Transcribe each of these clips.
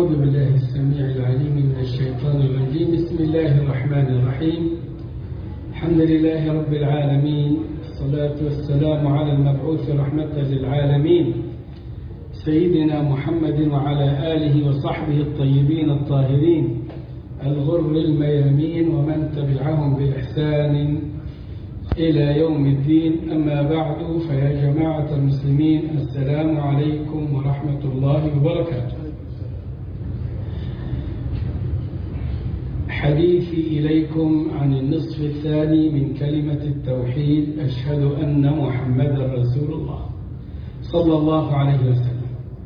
أعوذ بالله السميع العليم من الشيطان الرجيم بسم الله الرحمن الرحيم الحمد لله رب العالمين الصلاة والسلام على المبعوث رحمة للعالمين سيدنا محمد وعلى آله وصحبه الطيبين الطاهرين الغر الميامين ومن تبعهم بإحسان إلى يوم الدين أما بعد فيا جماعة المسلمين السلام عليكم ورحمة الله وبركاته حديثي إليكم عن النصف الثاني من كلمة التوحيد أشهد أن محمدا رسول الله صلى الله عليه وسلم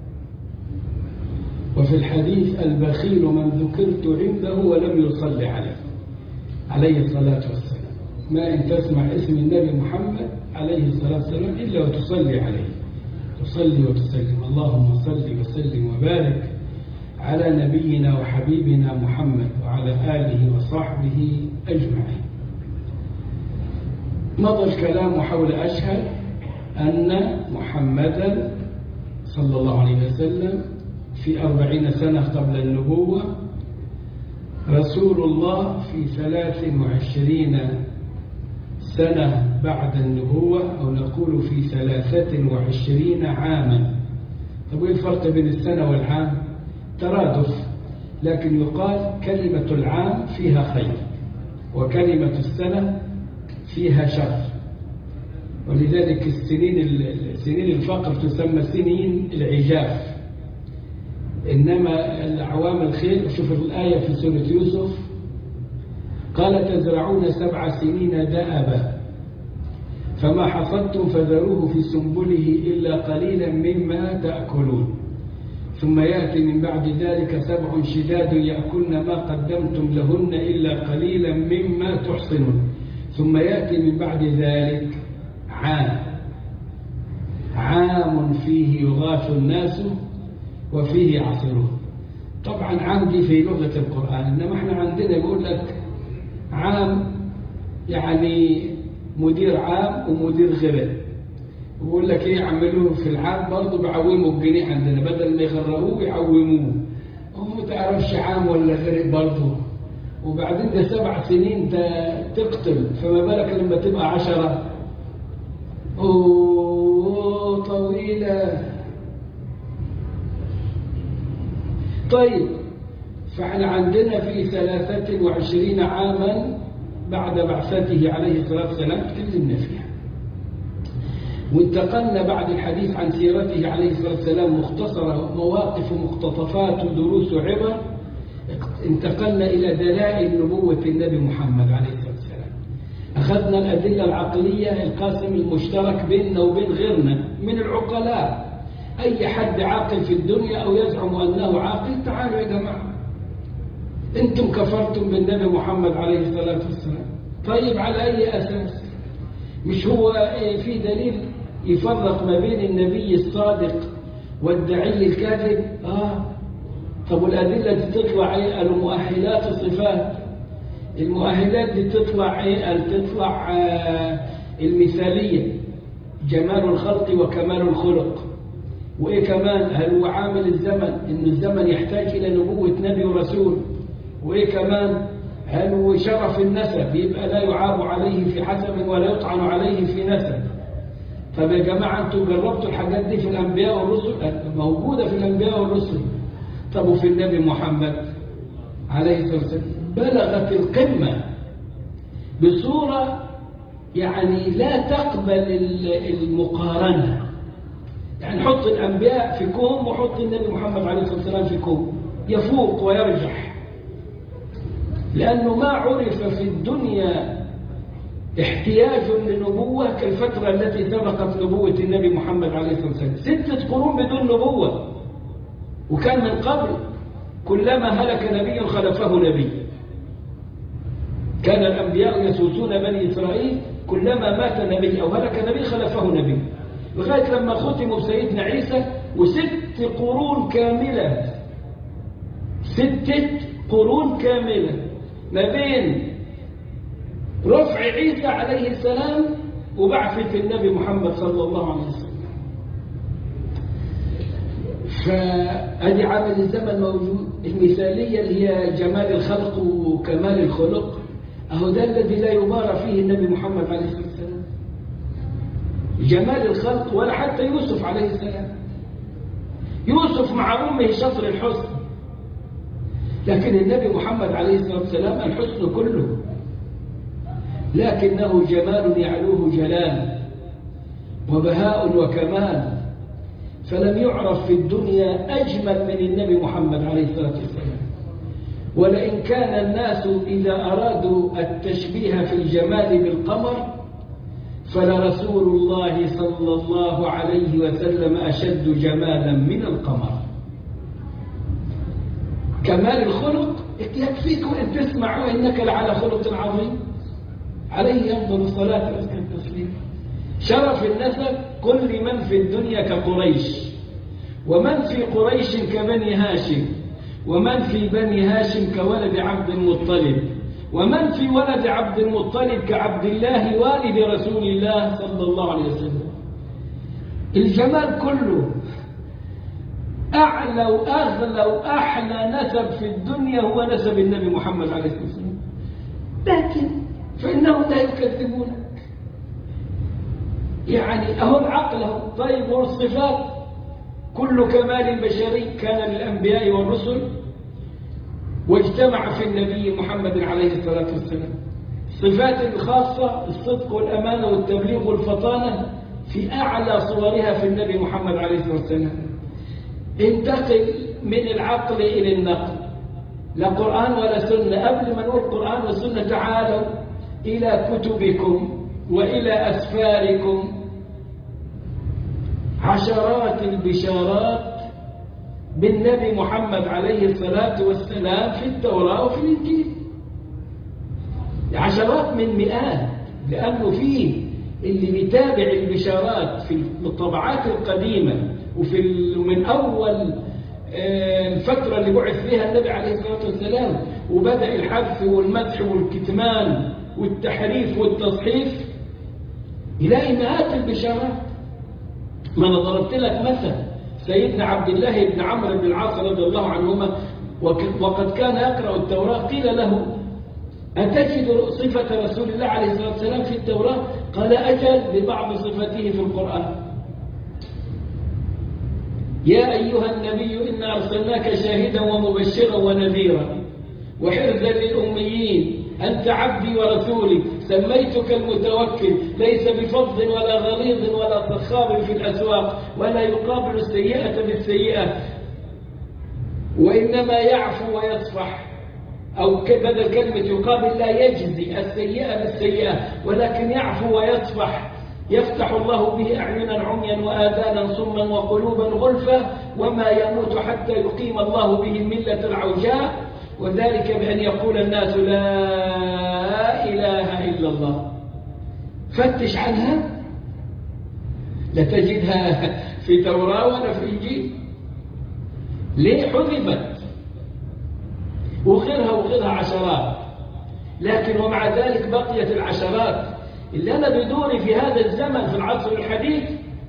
وفي الحديث البخيل من ذكرت عنده ولم يصلي عليه عليه الصلاة والسلام ما إن تسمع اسم النبي محمد عليه الصلاة والسلام إلا وتصلي عليه تصلي وتسلم اللهم صل وسلم وبارك على نبينا وحبيبنا محمد وعلى آله وصحبه أجمعين مضى الكلام حول أشهد أن محمدا صلى الله عليه وسلم في أربعين سنة قبل النبوة رسول الله في ثلاث وعشرين سنة بعد النبوة أو نقول في ثلاثة وعشرين عاما طب ايه الفرق بين السنة والعام ترادف لكن يقال كلمة العام فيها خير وكلمة السنة فيها شر ولذلك السنين سنين الفقر تسمى سنين العجاف إنما الأعوام الخير شوف الآية في سورة يوسف قال تزرعون سبع سنين دأبا فما حصدتم فذروه في سنبله إلا قليلا مما تأكلون ثم يأتي من بعد ذلك سبع شداد يأكلن ما قدمتم لهن إلا قليلا مما تحصنون ثم يأتي من بعد ذلك عام عام فيه يغاث الناس وفيه يعصرون طبعا عام دي في لغة القرآن إنما احنا عندنا يقول لك عام يعني مدير عام ومدير غيره ويقول لك ايه يعملوه في العام برضه بيعوموا الجنيه عندنا بدل ما يغرقوه يعوموه هو ما تعرفش عام ولا غير برضه وبعدين ده سبع سنين تقتل فما بالك لما تبقى عشرة اوه طويلة طيب فاحنا عندنا في ثلاثة وعشرين عاما بعد بعثته عليه الصلاة والسلام تكلمنا فيها وانتقلنا بعد الحديث عن سيرته عليه الصلاة والسلام مختصرة مواقف ومقتطفات ودروس وعبر انتقلنا إلى دلائل نبوة النبي محمد عليه الصلاة والسلام أخذنا الأدلة العقلية القاسم المشترك بيننا وبين غيرنا من العقلاء أي حد عاقل في الدنيا أو يزعم أنه عاقل تعالوا يا جماعة أنتم كفرتم بالنبي محمد عليه الصلاة والسلام طيب على أي أساس مش هو في دليل يفرق ما بين النبي الصادق والدعي الكاذب آه طب والأدلة دي تطلع ايه المؤهلات الصفات المؤهلات دي تطلع ايه تطلع آه المثالية جمال الخلق وكمال الخلق وإيه كمان هل هو عامل الزمن إن الزمن يحتاج إلى نبوة نبي ورسول وإيه كمان هل هو شرف النسب يبقى لا يعاب عليه في حسب ولا يطعن عليه في نسب طب يا جماعة أنتم جربتوا الحاجات دي في الأنبياء والرسل موجودة في الأنبياء والرسل طب وفي النبي محمد عليه الصلاة والسلام بلغت القمة بصورة يعني لا تقبل المقارنة يعني حط الأنبياء في كوم وحط النبي محمد عليه الصلاة والسلام في كوم يفوق ويرجح لأنه ما عرف في الدنيا احتياج لنبوة كالفترة التي سبقت نبوة النبي محمد عليه الصلاة والسلام ستة قرون بدون نبوة وكان من قبل كلما هلك نبي خلفه نبي كان الأنبياء يسوسون بني إسرائيل كلما مات نبي أو هلك نبي خلفه نبي لغاية لما ختموا بسيدنا عيسى وست قرون كاملة ستة قرون كاملة ما بين رفع عيسى عليه السلام وبعثة النبي محمد صلى الله عليه وسلم فأدي عامل الزمن موجود المثالية اللي هي جمال الخلق وكمال الخلق أهو ده الذي لا يبارى فيه النبي محمد عليه الصلاة والسلام جمال الخلق ولا حتى يوسف عليه السلام يوسف مع أمه شطر الحسن لكن النبي محمد عليه الصلاة والسلام الحسن كله لكنه جمال يعلوه جلال وبهاء وكمال فلم يعرف في الدنيا أجمل من النبي محمد عليه الصلاة والسلام ولئن كان الناس إذا أرادوا التشبيه في الجمال بالقمر فلرسول الله صلى الله عليه وسلم أشد جمالا من القمر كمال الخلق يكفيك أن تسمع وإنك لعلى خلق عظيم عليه أفضل الصلاة وأزكى التسليم شرف النسب كل من في الدنيا كقريش ومن في قريش كبني هاشم ومن في بني هاشم كولد عبد المطلب ومن في ولد عبد المطلب كعبد الله والد رسول الله صلى الله عليه وسلم الجمال كله أعلى وأغلى وأحلى نسب في الدنيا هو نسب النبي محمد عليه الصلاة والسلام لكن فإنهم لا يكذبونك يعني أهم عقلهم طيب والصفات كل كمال بشري كان للأنبياء والرسل واجتمع في النبي محمد عليه الصلاة والسلام الصفات الخاصة الصدق والأمانة والتبليغ والفطانة في أعلى صورها في النبي محمد عليه الصلاة والسلام انتقل من العقل إلى النقل لا قرآن ولا سنة قبل ما نقول قرآن وسنة تعالوا إلى كتبكم وإلى أسفاركم عشرات البشارات بالنبي محمد عليه الصلاة والسلام في التوراة وفي الإنجيل عشرات من مئات لأنه فيه اللي بيتابع البشارات في الطبعات القديمة وفي من أول الفترة اللي بعث فيها النبي عليه الصلاة والسلام وبدأ الحذف والمدح والكتمان والتحريف والتصحيف يلاقي مئات البشارات ما انا ضربت لك مثل سيدنا عبد الله بن عمرو بن العاص رضي الله عنهما وقد كان يقرأ التوراة قيل له أتجد صفة رسول الله عليه الصلاة والسلام في التوراة قال أجل ببعض صفته في القرآن يا أيها النبي إنا أرسلناك شاهدا ومبشرا ونذيرا وحرزا للأميين أنت عبدي ورسولي سميتك المتوكل ليس بفظ ولا غليظ ولا صخاب في الأسواق ولا يقابل السيئة بالسيئة وإنما يعفو ويصفح أو بدل كلمة يقابل لا يجزي السيئة بالسيئة ولكن يعفو ويصفح يفتح الله به أعينا عميا وآذانا صما وقلوبا غلفا وما يموت حتى يقيم الله به الملة العوجاء وذلك بأن يقول الناس لا إله إلا الله فتش عنها لتجدها في توراة ولا في إنجيل ليه حذفت وغيرها وغيرها عشرات لكن ومع ذلك بقيت العشرات اللي أنا بدوري في هذا الزمن في العصر الحديث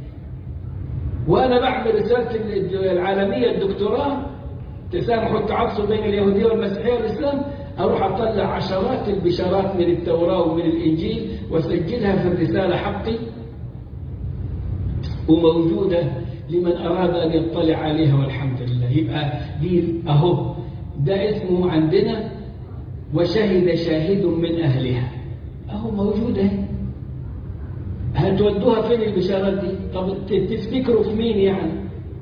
وأنا بعمل رسالة العالمية الدكتوراه تسامح التعصب بين اليهودية والمسيحية والإسلام أروح أطلع عشرات البشارات من التوراة ومن الإنجيل وأسجلها في الرسالة حقي وموجودة لمن أراد أن يطلع عليها والحمد لله يبقى دي أهو ده اسمه عندنا وشهد شاهد من أهلها أهو موجودة هتودوها فين البشارات دي طب تفتكروا في مين يعني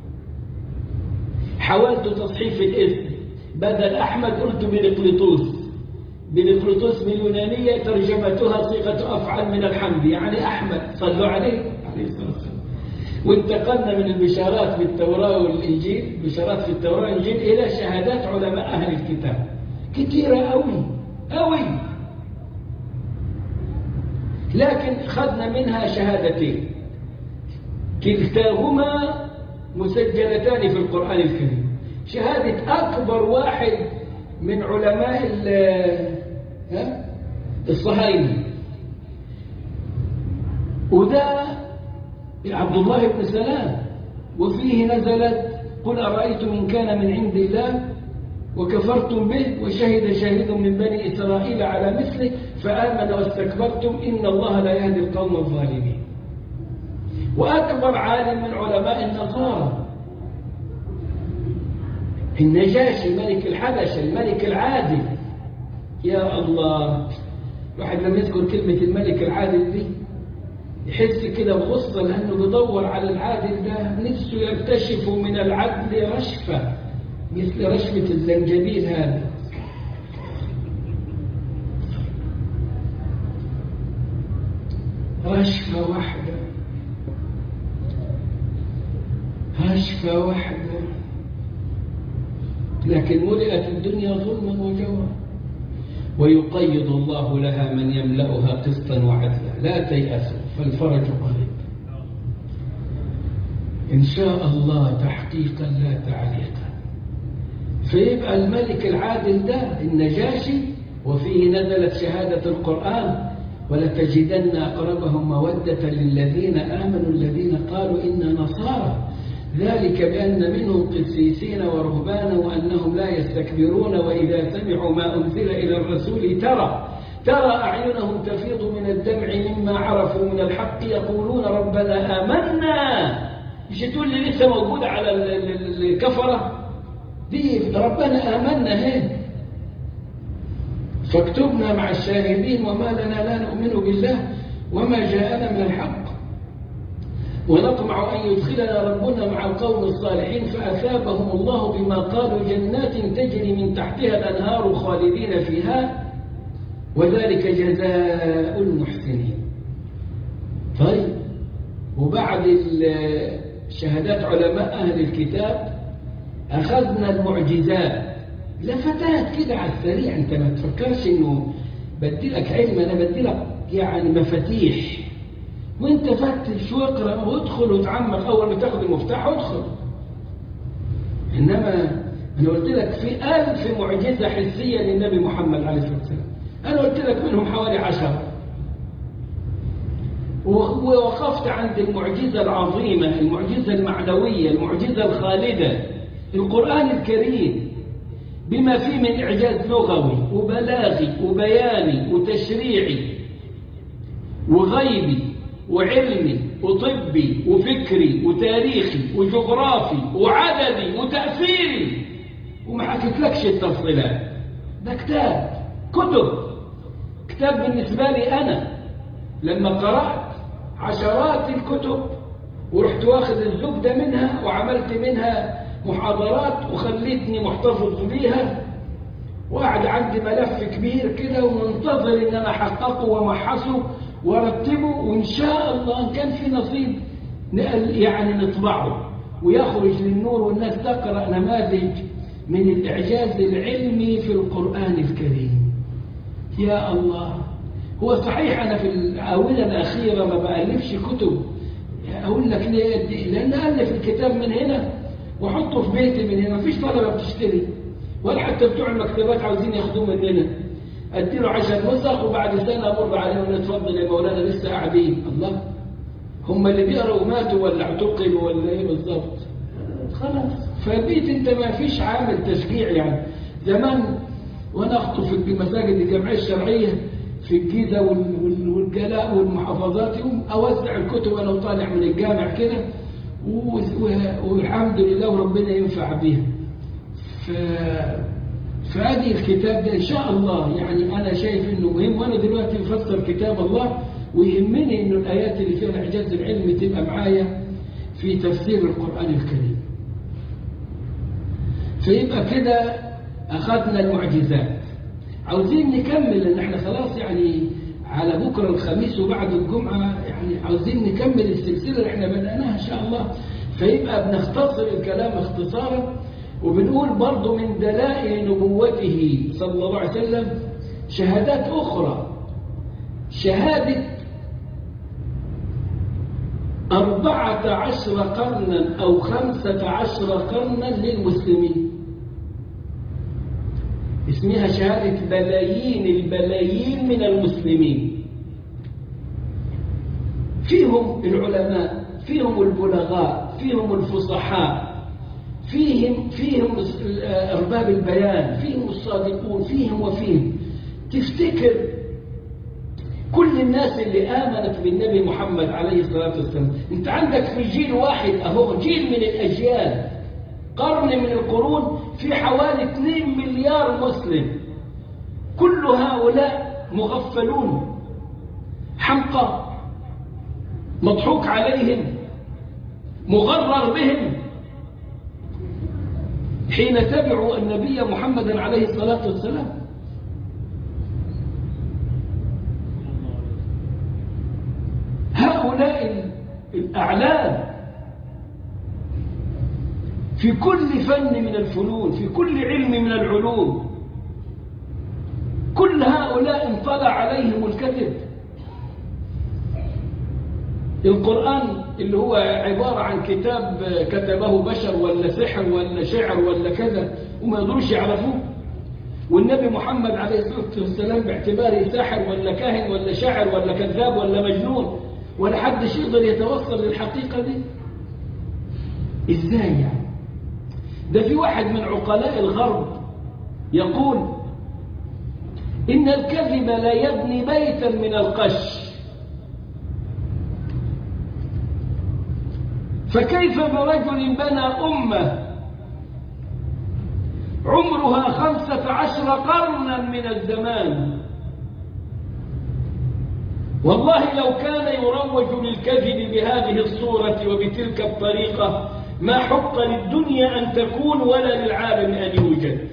حاولت تصحيف الاسم بدل أحمد قلت بنقلطوس بنقلطوس من اليونانية ترجمتها صيغة أفعل من الحمد يعني أحمد صلوا عليه عليه الصلاة والسلام وانتقلنا من البشارات بالتوراة والإنجيل بشارات في التوراة والإنجيل إلى شهادات علماء أهل الكتاب كثيرة أوي أوي لكن خذنا منها شهادتين كلتاهما مسجلتان في القرآن الكريم شهادة أكبر واحد من علماء الصهاينة وده عبد الله بن سلام وفيه نزلت قل أرأيتم إن كان من عند الله وكفرتم به وشهد شاهد من بني إسرائيل على مثله فآمن واستكبرتم إن الله لا يهدي القوم الظالمين وأكبر عالم من علماء النصارى النجاشي ملك الحبشة الملك العادل يا الله الواحد لما يذكر كلمة الملك العادل دي يحس كده بغصة لأنه بيدور على العادل ده نفسه يكتشف من العدل رشفة مثل رشفة الزنجبيل هذا رشفة واحدة رشفة واحدة لكن ملئت الدنيا ظلما وجورا ويقيض الله لها من يملأها قسطا وعدلا لا تيأسوا فالفرج قريب إن شاء الله تحقيقا لا تعليقا فيبقى الملك العادل ده النجاشي وفيه نزلت شهادة القرآن ولتجدن أقربهم مودة للذين آمنوا الذين قالوا إنا نصارى ذلك بأن منهم قسيسين ورهبانا وأنهم لا يستكبرون وإذا سمعوا ما أنزل إلى الرسول ترى ترى أعينهم تفيض من الدمع مما عرفوا من الحق يقولون ربنا آمنا مش تقول لي لسه موجودة على الكفرة دي ربنا آمنا هي فاكتبنا مع الشاهدين وما لنا لا نؤمن بالله وما جاءنا من الحق ونطمع أن يدخلنا ربنا مع القوم الصالحين فأثابهم الله بما قالوا جنات تجري من تحتها الأنهار خالدين فيها وذلك جزاء المحسنين طيب وبعد شهادات علماء أهل الكتاب أخذنا المعجزات لفتات كده على السريع أنت ما تفكرش إنه بدي لك علم أنا بدي لك يعني مفاتيح وانت فتش واقرا وادخل وتعمق اول ما تاخد المفتاح ادخل انما انا قلت لك في ألف معجزه حسيه للنبي محمد عليه الصلاه والسلام انا قلت لك منهم حوالي عشرة ووقفت عند المعجزه العظيمه المعجزه المعنويه المعجزه الخالده القران الكريم بما فيه من اعجاز لغوي وبلاغي وبياني وتشريعي وغيبي وعلمي وطبي وفكري وتاريخي وجغرافي وعددي وتأثيري وما حكيتلكش التفصيلات ده كتاب كتب كتاب بالنسبة لي أنا لما قرأت عشرات الكتب ورحت واخد الزبدة منها وعملت منها محاضرات وخليتني محتفظ بيها وقعد عندي ملف كبير كده ومنتظر ان انا احققه وامحصه ورتبه وإن شاء الله كان في نصيب يعني نطبعه ويخرج للنور والناس تقرأ نماذج من الإعجاز العلمي في القرآن الكريم يا الله هو صحيح أنا في الآونة الأخيرة ما بألفش كتب أقول لك ليه لأن ألف الكتاب من هنا وحطه في بيتي من هنا مفيش طلبة بتشتري ولا حتى بتوع المكتبات عاوزين ياخدوه مننا اديله عشر نسخ وبعد سنة امر عليهم اتفضل يا مولانا لسه قاعدين الله هم اللي بيقروا ماتوا ولا اعتقلوا ولا ايه بالظبط خلاص فبيت انت ما فيش عامل تشجيع يعني زمان وانا اخطب في مساجد الجمعيه الشرعيه في الجيزه والجلاء والمحافظات يوم اوزع الكتب وانا طالع من الجامع كده والحمد لله وربنا ينفع بيها ف فهذه الكتاب ده إن شاء الله يعني أنا شايف إنه مهم وأنا دلوقتي بفسر كتاب الله ويهمني إنه الآيات اللي فيها الإعجاز العلمي تبقى معايا في تفسير القرآن الكريم فيبقى كده أخذنا المعجزات عاوزين نكمل لأن احنا خلاص يعني على بكرة الخميس وبعد الجمعة يعني عاوزين نكمل السلسلة اللي احنا بدأناها إن شاء الله فيبقى بنختصر الكلام اختصارا وبنقول برضو من دلائل نبوته صلى الله عليه وسلم شهادات أخرى شهادة أربعة عشر قرنا أو خمسة عشر قرنا للمسلمين اسمها شهادة بلايين البلايين من المسلمين فيهم العلماء فيهم البلغاء فيهم الفصحاء فيهم فيهم أرباب البيان فيهم الصادقون فيهم وفيهم تفتكر كل الناس اللي آمنت بالنبي محمد عليه الصلاة والسلام انت عندك في جيل واحد اهو جيل من الأجيال قرن من القرون في حوالي 2 مليار مسلم كل هؤلاء مغفلون حمقى مضحوك عليهم مغرر بهم حين تبعوا النبي محمدا عليه الصلاة والسلام هؤلاء الأعلام في كل فن من الفنون في كل علم من العلوم كل هؤلاء انطلع عليهم الكذب القرآن اللي هو عبارة عن كتاب كتبه بشر ولا سحر ولا شعر ولا كذا وما يقدروش يعرفوه والنبي محمد عليه الصلاة والسلام باعتباره ساحر ولا كاهن ولا شاعر ولا كذاب ولا مجنون ولا حدش يقدر يتوصل للحقيقة دي ازاي يعني ده في واحد من عقلاء الغرب يقول إن الكذب لا يبني بيتا من القش فكيف برجل بنى أمة عمرها خمسة عشر قرنا من الزمان والله لو كان يروج للكذب بهذه الصورة وبتلك الطريقة ما حق للدنيا أن تكون ولا للعالم أن يوجد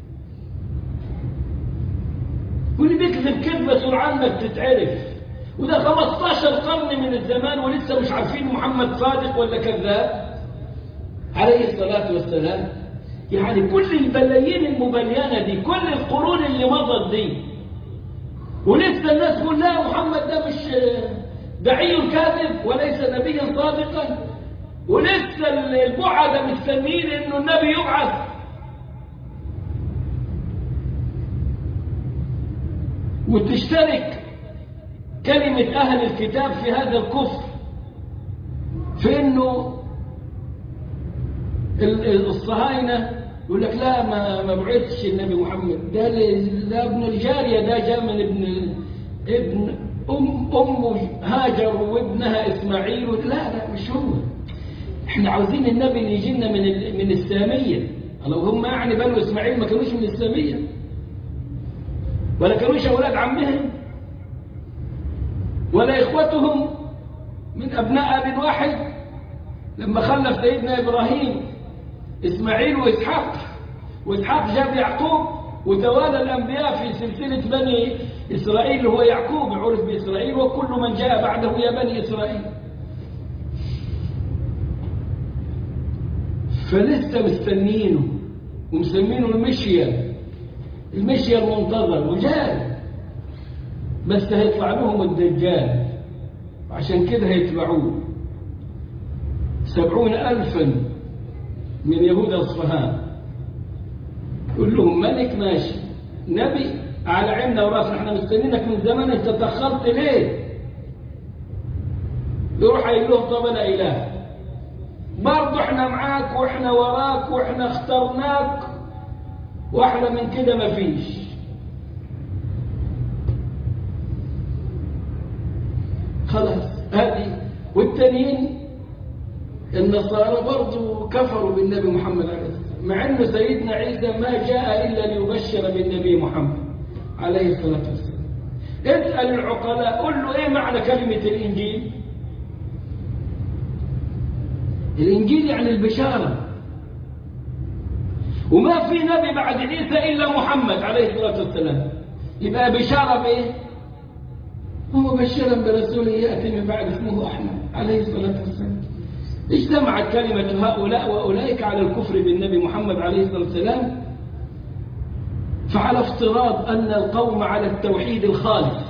واللي بيكذب كذبة سرعان ما بتتعرف وده 15 قرن من الزمان ولسه مش عارفين محمد صادق ولا كذاب عليه الصلاة والسلام يعني كل البلايين المبينة دي كل القرون اللي مضت دي ولسه الناس تقول لا محمد ده مش دعي كاذب وليس نبيا صادقا ولسه البعدة مستنيين انه النبي يبعث وتشترك كلمة أهل الكتاب في هذا الكفر في أنه الصهاينة يقول لك لا ما ما بعثش النبي محمد ده ده ابن الجارية ده جاء من ابن ابن أم أمه هاجر وابنها إسماعيل لا لا مش هو احنا عاوزين النبي اللي يجي لنا من من السامية لو هم يعني بنو إسماعيل ما كانوش من السامية ولا كانوش أولاد عمهم ولا إخوتهم من أبناء أب واحد لما خلف سيدنا إبراهيم إسماعيل وإسحاق وإسحاق جاب يعقوب وتوالى الأنبياء في سلسلة بني إسرائيل هو يعقوب عرف بإسرائيل وكل من جاء بعده يا بني إسرائيل فلسه مستنينه ومسمينه المشيه المشي المنتظر وجاي بس هيطلع لهم الدجال عشان كده هيتبعوه سبعون ألفا من يهود أصفهان يقول لهم ملك ماشي نبي على عيننا وراسنا احنا مستنينك من زمان انت تأخرت ليه يروح يقول لهم طب انا اله برضه احنا معاك واحنا وراك واحنا اخترناك واحلى من كده مفيش خلاص هذه والتانيين النصارى برضو كفروا بالنبي محمد عليه الصلاة مع أن سيدنا عيسى ما جاء إلا ليبشر بالنبي محمد عليه الصلاة والسلام اسأل العقلاء قل له إيه معنى كلمة الإنجيل الإنجيل يعني البشارة وما في نبي بعد عيسى إلا محمد عليه الصلاة والسلام يبقى بشارة بإيه ومبشرا برسول يأتي من بعد اسمه أحمد عليه الصلاة والسلام اجتمعت كلمة هؤلاء وأولئك على الكفر بالنبي محمد عليه الصلاة والسلام فعلى افتراض أن القوم على التوحيد الخالص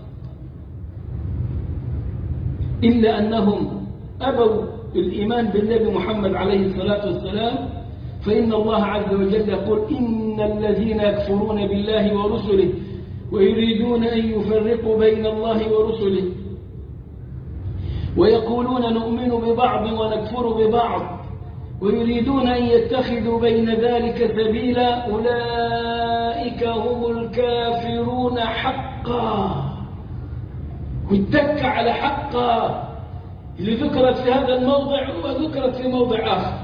إلا أنهم أبوا الإيمان بالنبي محمد عليه الصلاة والسلام فإن الله عز وجل يقول إن الذين يكفرون بالله ورسله ويريدون أن يفرقوا بين الله ورسله ويقولون نؤمن ببعض ونكفر ببعض ويريدون أن يتخذوا بين ذلك سبيلا أولئك هم الكافرون حقا واتك على حقا اللي ذكرت في هذا الموضع وذكرت في موضع آخر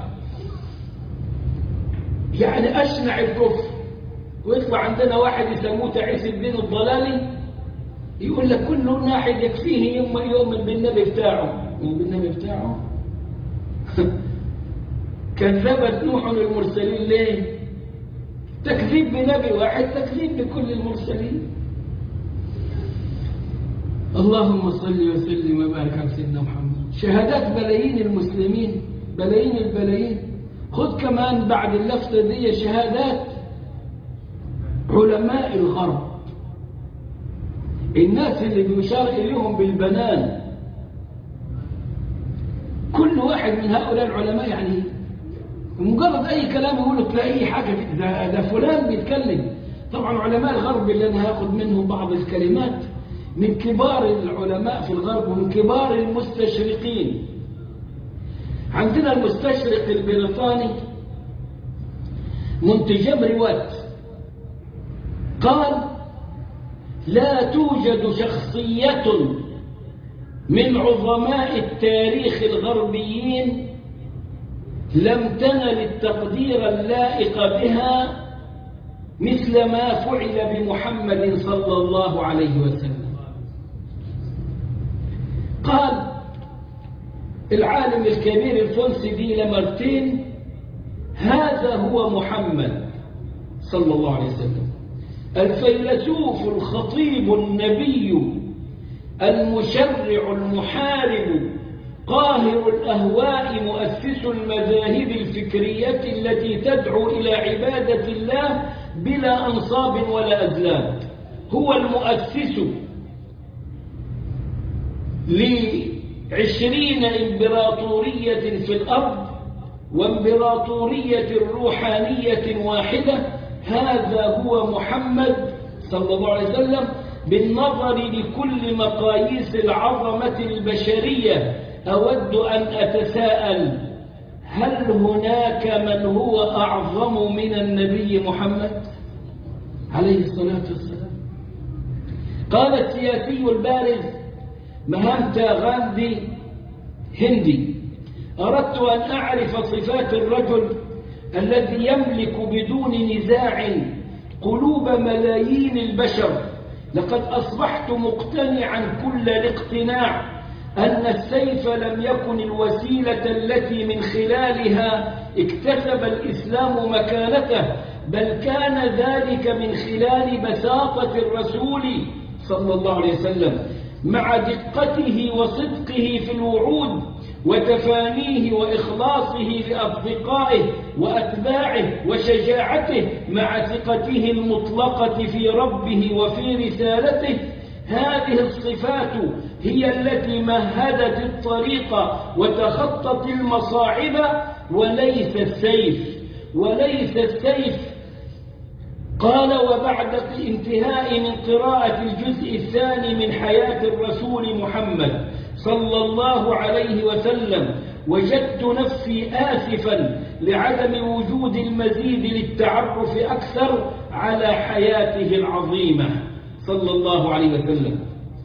يعني أشنع الكفر ويطلع عندنا واحد يسموه تعيس الدين الضلالي يقول لك كل واحد يكفيه يوم يؤمن بالنبي بتاعه يؤمن بالنبي بتاعه كذبت نوح المرسلين ليه تكذيب بنبي واحد تكذيب بكل المرسلين اللهم صل وسلم وبارك على سيدنا محمد شهادات بلايين المسلمين بلايين البلايين خذ كمان بعد اللفظة دي شهادات علماء الغرب الناس اللي بيشار إليهم بالبنان كل واحد من هؤلاء العلماء يعني مجرد أي كلام يقوله تلاقيه حاجة ده, ده فلان بيتكلم طبعا علماء الغرب اللي أنا هاخد منهم بعض الكلمات من كبار العلماء في الغرب ومن كبار المستشرقين عندنا المستشرق البريطاني منتجمري وات قال لا توجد شخصية من عظماء التاريخ الغربيين لم تنل التقدير اللائق بها مثل ما فعل بمحمد صلى الله عليه وسلم قال العالم الكبير الفونسي دي لمرتين هذا هو محمد صلى الله عليه وسلم الفيلسوف الخطيب النبي المشرع المحارب قاهر الأهواء مؤسس المذاهب الفكرية التي تدعو إلى عبادة الله بلا أنصاب ولا أزلام هو المؤسس لعشرين إمبراطورية في الأرض وامبراطورية روحانية واحدة هذا هو محمد صلى الله عليه وسلم بالنظر لكل مقاييس العظمة البشرية أود أن أتساءل هل هناك من هو أعظم من النبي محمد عليه الصلاة والسلام قال السياسي البارز مهانتا غاندي هندي أردت أن أعرف صفات الرجل الذي يملك بدون نزاع قلوب ملايين البشر لقد أصبحت مقتنعا كل الاقتناع أن السيف لم يكن الوسيلة التي من خلالها اكتسب الإسلام مكانته بل كان ذلك من خلال بساطة الرسول صلى الله عليه وسلم مع دقته وصدقه في الوعود وتفانيه وإخلاصه لأصدقائه وأتباعه وشجاعته مع ثقته المطلقة في ربه وفي رسالته هذه الصفات هي التي مهدت الطريق وتخطت المصاعب وليس السيف وليس السيف قال وبعد انتهاء من قراءة الجزء الثاني من حياة الرسول محمد صلى الله عليه وسلم وجدت نفسي آسفا لعدم وجود المزيد للتعرف أكثر على حياته العظيمة صلى الله عليه وسلم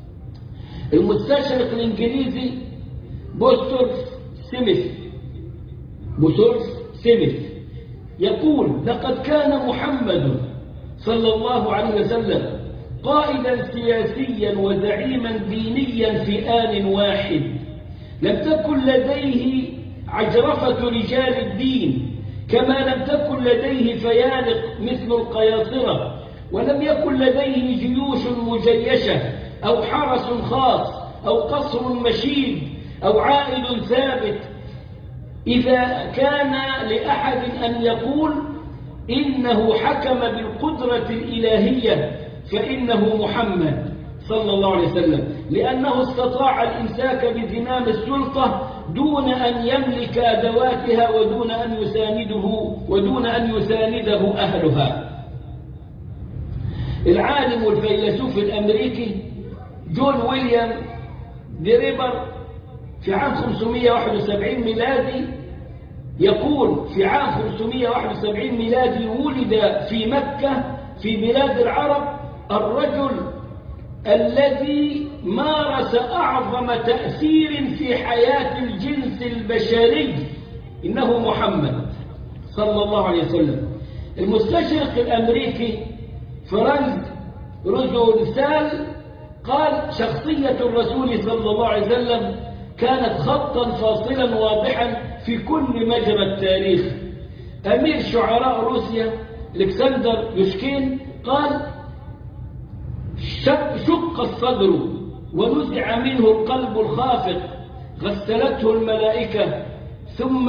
المستشرق الإنجليزي بوستورف سيميث بوستورف سيميث يقول لقد كان محمد صلى الله عليه وسلم قائدا سياسيا وزعيما دينيا في آن واحد لم تكن لديه عجرفة رجال الدين كما لم تكن لديه فيالق مثل القياصرة ولم يكن لديه جيوش مجيشة أو حرس خاص أو قصر مشيد أو عائد ثابت إذا كان لأحد أن يقول إنه حكم بالقدرة الإلهية فإنه محمد صلى الله عليه وسلم لأنه استطاع الإمساك بزمام السلطة دون أن يملك أدواتها ودون أن يسانده ودون أن يسانده أهلها العالم والفيلسوف الأمريكي جون ويليام دريبر في عام 571 ميلادي يقول في عام 571 ميلادي ولد في مكة في بلاد العرب الرجل الذي مارس أعظم تأثير في حياة الجنس البشري إنه محمد صلى الله عليه وسلم المستشرق الأمريكي فرانك روزولسال قال شخصية الرسول صلى الله عليه وسلم كانت خطا فاصلا واضحا في كل مجرى التاريخ أمير شعراء روسيا الكسندر يوشكين قال شق الصدر ونزع منه القلب الخافق غسلته الملائكة ثم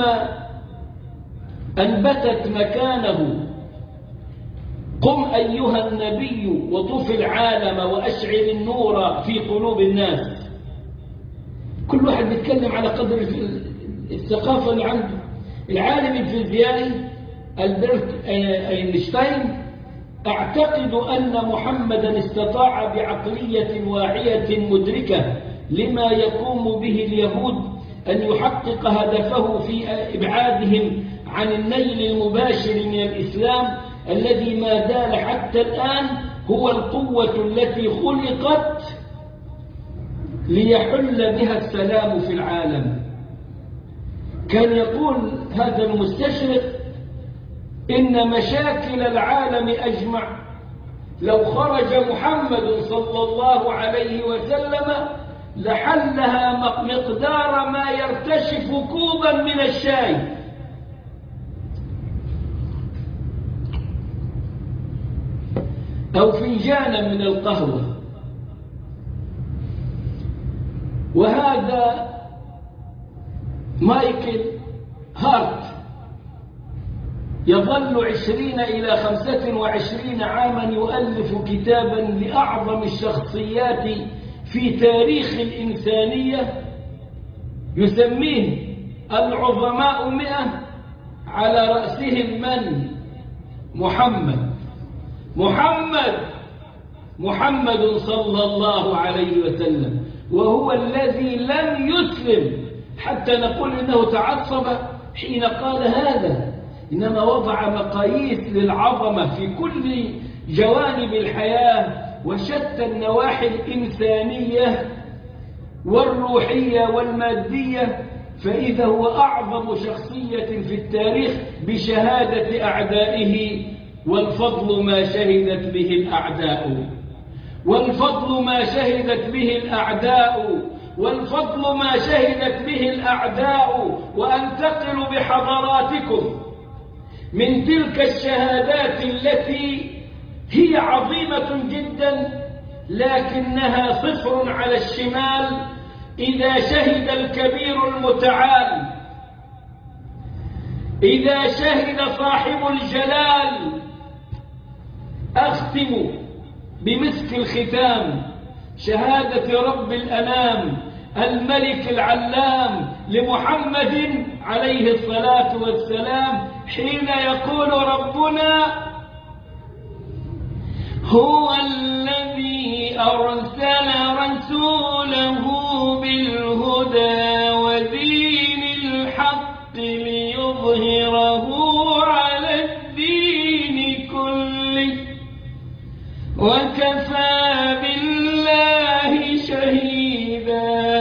أنبتت مكانه قم أيها النبي وطف العالم وأشعل النور في قلوب الناس كل واحد بيتكلم على قدر الثقافة اللي عنده العالم الفيزيائي ألبرت أينشتاين أعتقد أن محمدا استطاع بعقلية واعية مدركة لما يقوم به اليهود أن يحقق هدفه في إبعادهم عن النيل المباشر من الإسلام الذي ما زال حتى الآن هو القوة التي خلقت ليحل بها السلام في العالم كان يقول هذا المستشرق إن مشاكل العالم أجمع لو خرج محمد صلى الله عليه وسلم لحلها مقدار ما يرتشف كوبا من الشاي أو فنجانا من القهوة وهذا مايكل هارت يظل عشرين إلى خمسة وعشرين عاما يؤلف كتابا لأعظم الشخصيات في تاريخ الإنسانية يسميه العظماء مئة على رأسهم من محمد محمد محمد صلى الله عليه وسلم وهو الذي لم يسلم حتى نقول إنه تعصب حين قال هذا إنما وضع مقاييس للعظمة في كل جوانب الحياة وشتى النواحي الإنسانية والروحية والمادية فإذا هو أعظم شخصية في التاريخ بشهادة أعدائه والفضل ما شهدت به الأعداء والفضل ما شهدت به الأعداء والفضل ما شهدت به الأعداء وأنتقل بحضراتكم من تلك الشهادات التي هي عظيمة جدا لكنها صفر على الشمال إذا شهد الكبير المتعال إذا شهد صاحب الجلال أختم بمسك الختام شهادة رب الأنام الملك العلام لمحمد عليه الصلاة والسلام حين يقول ربنا هو الذي أرسل رسوله بالهدى ودين الحق ليظهره على الدين كله وكفى بالله شهيدا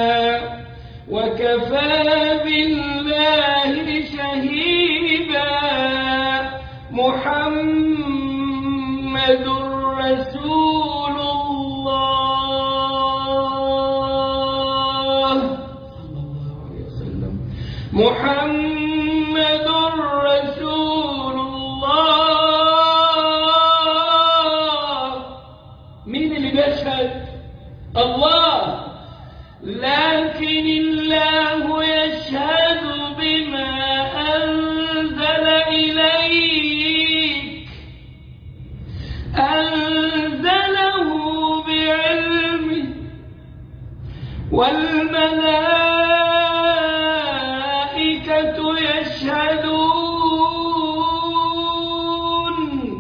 وكفى بالله شهيدا محمد رسول الله صلى الله عليه وسلم محمد رسول الله مين اللي بيشهد الله لكن الله يشهد بما أنزل إليك أنزله بعلمه والملائكة يشهدون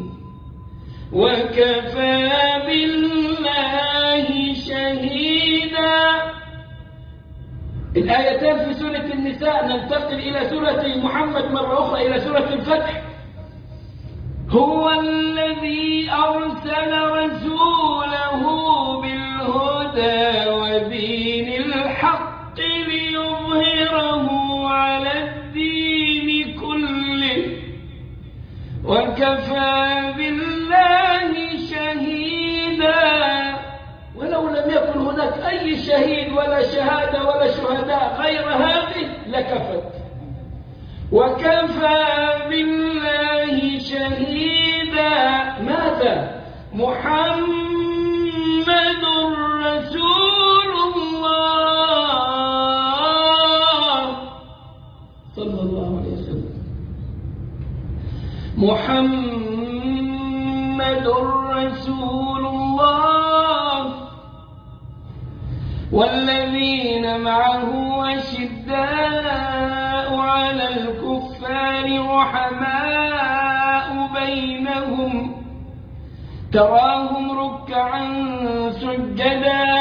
وكفى بالله شهيدا الآيتان في سورة النساء ننتقل إلى سورة محمد مرة أخرى إلى سورة الفتح هو الذي أرسل رسوله بالهدى ودين الحق ليظهره على الدين كله وكفى بالله شهيدا ولو لم يكن هناك أي شهيد ولا شهادة ولا شهداء غير هذه لكفت وكفى بالله شهيدا ماذا محمد رسول الله صلى الله عليه وسلم محمد رسول الله والذين معه أشداء على الكفار رحماء بينهم تراهم ركعا سجدا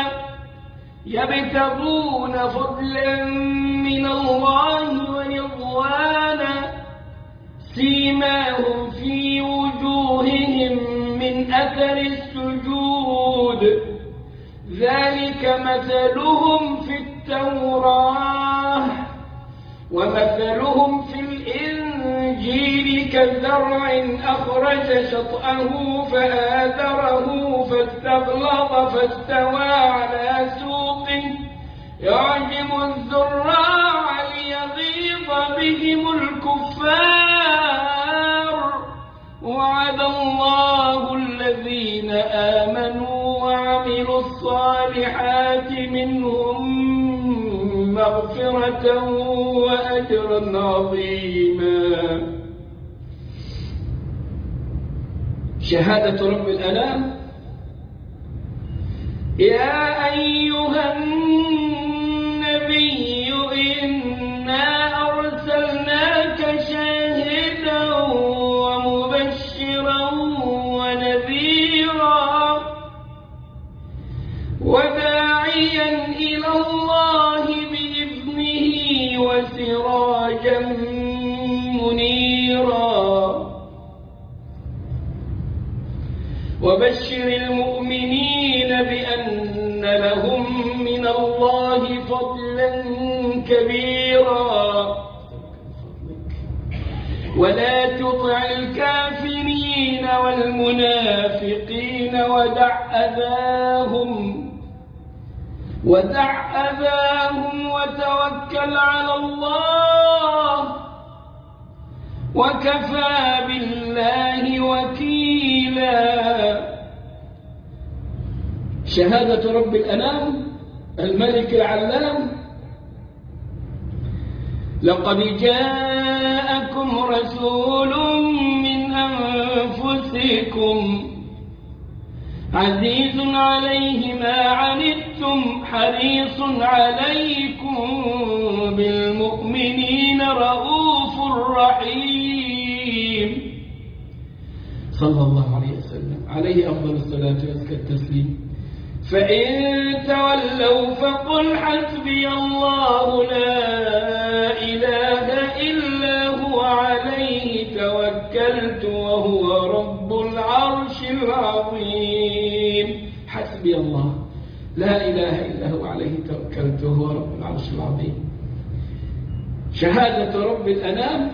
يبتغون فضلا من الله ورضوانا سيماهم في وجوههم من أثر السجود ذلك مثلهم في التوراة ومثلهم في الإنجيل كزرع أخرج شطأه فآثره فاستغلظ فاستوى على سوقه يعجب الزراع ليغيظ بهم الكفار وعد الله الذين آمنوا وعملوا الصالحات منهم مغفرة وأجرا عظيما شهادة رب الأنام يا أيها النبي إنا أرسلناك شاهدا ومبشرا ونذيرا وداعيا إلى الله بإذنه وسراجا منيرا وبشر المؤمنين بأن لهم من الله فضلا كبيرا ولا تطع الكافرين والمنافقين ودع أذاهم ودع أذاهم وتوكل على الله وكفى بالله وكيلا شهادة رب الأنام الملك العلام لقد جاءكم رسول من أنفسكم عزيز عليه ما عنتم حريص عليكم بالمؤمنين رؤوف رحيم صلى الله عليه وسلم عليه أفضل الصلاة وأزكى التسليم فإن تولوا فقل حسبي الله لا إله إلا هو عليه توكلت وهو رب العرش العظيم حسبي الله لا إله إلا هو عليه توكلت وهو رب العرش العظيم شهادة رب الأنام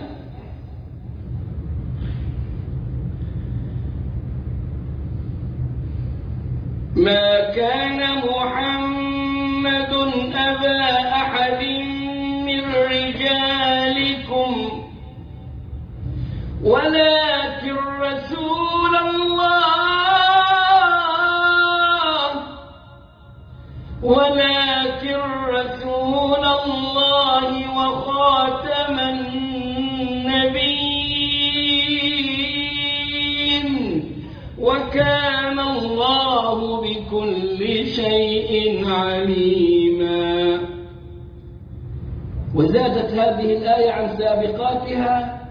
ما كان محمد أبا أحد من رجالكم ولكن رسول الله ولكن رسول الله وخاتم النبيين وكان الله بكل شيء عليما وزادت هذه الآية عن سابقاتها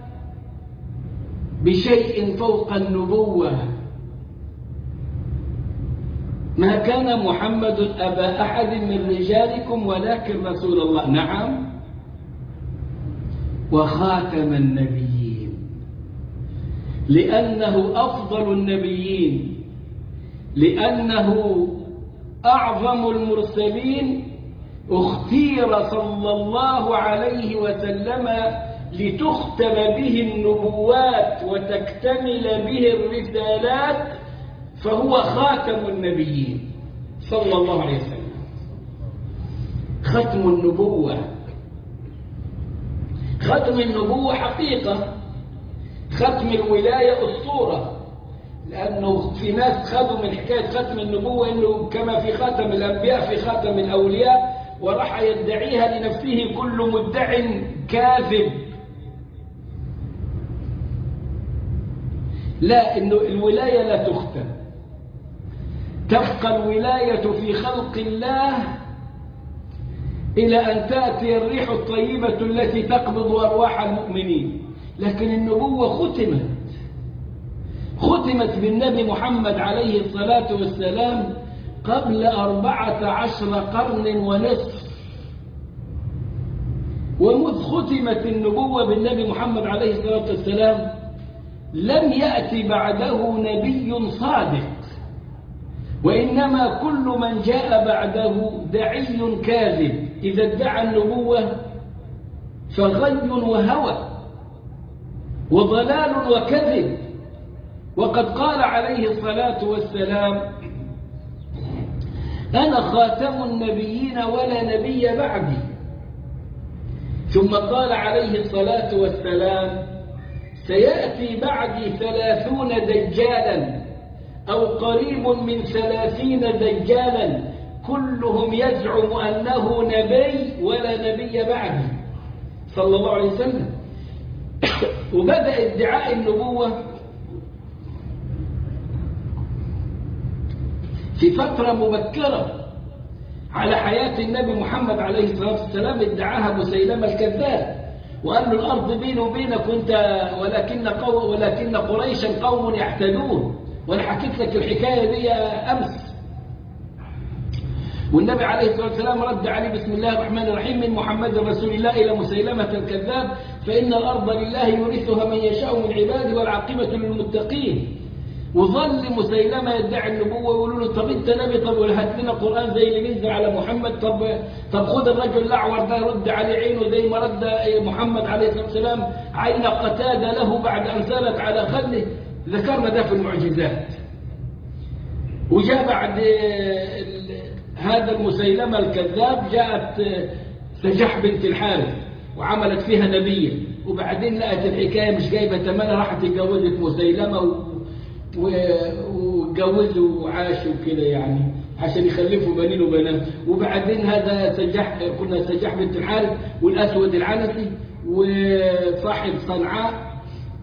بشيء فوق النبوة ما كان محمد أبا أحد من رجالكم ولكن رسول الله نعم وخاتم النبيين لأنه أفضل النبيين لأنه أعظم المرسلين اختير صلى الله عليه وسلم لتختم به النبوات وتكتمل به الرسالات فهو خاتم النبيين صلى الله عليه وسلم ختم النبوة ختم النبوة حقيقة ختم الولاية أسطورة لأنه في ناس خدوا من حكاية ختم النبوة إنه كما في خاتم الأنبياء في خاتم الأولياء وراح يدعيها لنفسه كل مدع كاذب لا إنه الولاية لا تختم تبقى الولاية في خلق الله إلى أن تأتي الريح الطيبة التي تقبض أرواح المؤمنين لكن النبوة ختمت ختمت بالنبي محمد عليه الصلاة والسلام قبل أربعة عشر قرن ونصف ومذ ختمت النبوة بالنبي محمد عليه الصلاة والسلام لم يأتي بعده نبي صادق وإنما كل من جاء بعده دعي كاذب إذا ادعى النبوة فغي وهوى وضلال وكذب وقد قال عليه الصلاة والسلام أنا خاتم النبيين ولا نبي بعدي ثم قال عليه الصلاة والسلام سيأتي بعدي ثلاثون دجالا أو قريب من ثلاثين دجالا كلهم يزعم أنه نبي ولا نبي بعدي صلى الله عليه وسلم وبدأ ادعاء النبوة في فترة مبكرة على حياة النبي محمد عليه الصلاة والسلام ادعاها مسيلمة الكذاب وقال له الأرض بيني وبينك وانت ولكن, قو ولكن قريشا قوم يحتدون وانا حكيت لك الحكاية دي أمس والنبي عليه الصلاة والسلام رد عليه بسم الله الرحمن الرحيم من محمد رسول الله إلى مسيلمة الكذاب فإن الأرض لله يورثها من يشاء من عباده والعاقبة للمتقين وظل مسيلمة يدعي النبوة ويقولوا له طب انت نبي طب هات لنا قرآن زي اللي نزل على محمد طب طب خد الرجل الأعور ده رد عليه عينه زي ما رد محمد عليه الصلاة والسلام عين قتادة له بعد أن سالت على خده ذكرنا ده في المعجزات وجاء بعد هذا المسيلمة الكذاب جاءت سجح بنت الحارث وعملت فيها نبيا وبعدين لقت الحكاية مش جايبة تمنى راحت اتجوزت مسيلمة واتجوزوا وعاشوا كده يعني عشان يخلفوا بنين وبنات وبعدين هذا سجح كنا سجح بنت الحارث والأسود العنسي وصاحب صنعاء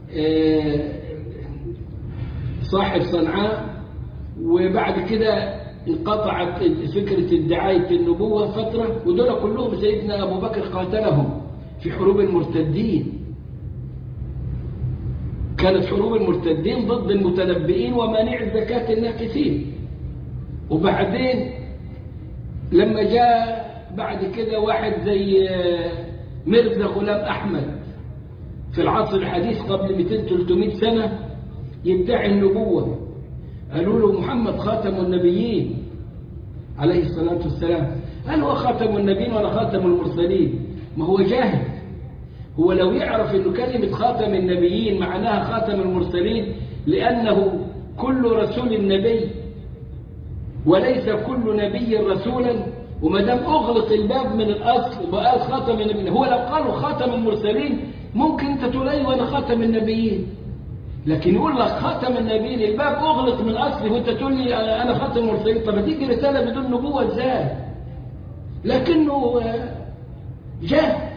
صاحب صنعاء وبعد كده انقطعت فكرة ادعاية النبوة فترة ودول كلهم سيدنا أبو بكر قاتلهم في حروب المرتدين كانت حروب المرتدين ضد المتنبئين ومانع الزكاة الناقصين وبعدين لما جاء بعد كده واحد زي مرزا غلام أحمد في العصر الحديث قبل 200-300 سنة يدعي النبوة قالوا له محمد خاتم النبيين عليه الصلاة والسلام هل هو خاتم النبيين ولا خاتم المرسلين ما هو جاهل هو لو يعرف أنه كلمة خاتم النبيين معناها خاتم المرسلين لأنه كل رسول نبي وليس كل نبي رسولا وما دام أغلق الباب من الأصل وقال خاتم النبيين هو لو قالوا خاتم المرسلين ممكن أنت تقول أيوة أنا خاتم النبيين لكن يقول لك خاتم النبيين الباب أغلق من الأصل وأنت تقول لي أنا خاتم المرسلين طب تيجي رسالة بدون نبوة إزاي لكنه جاهل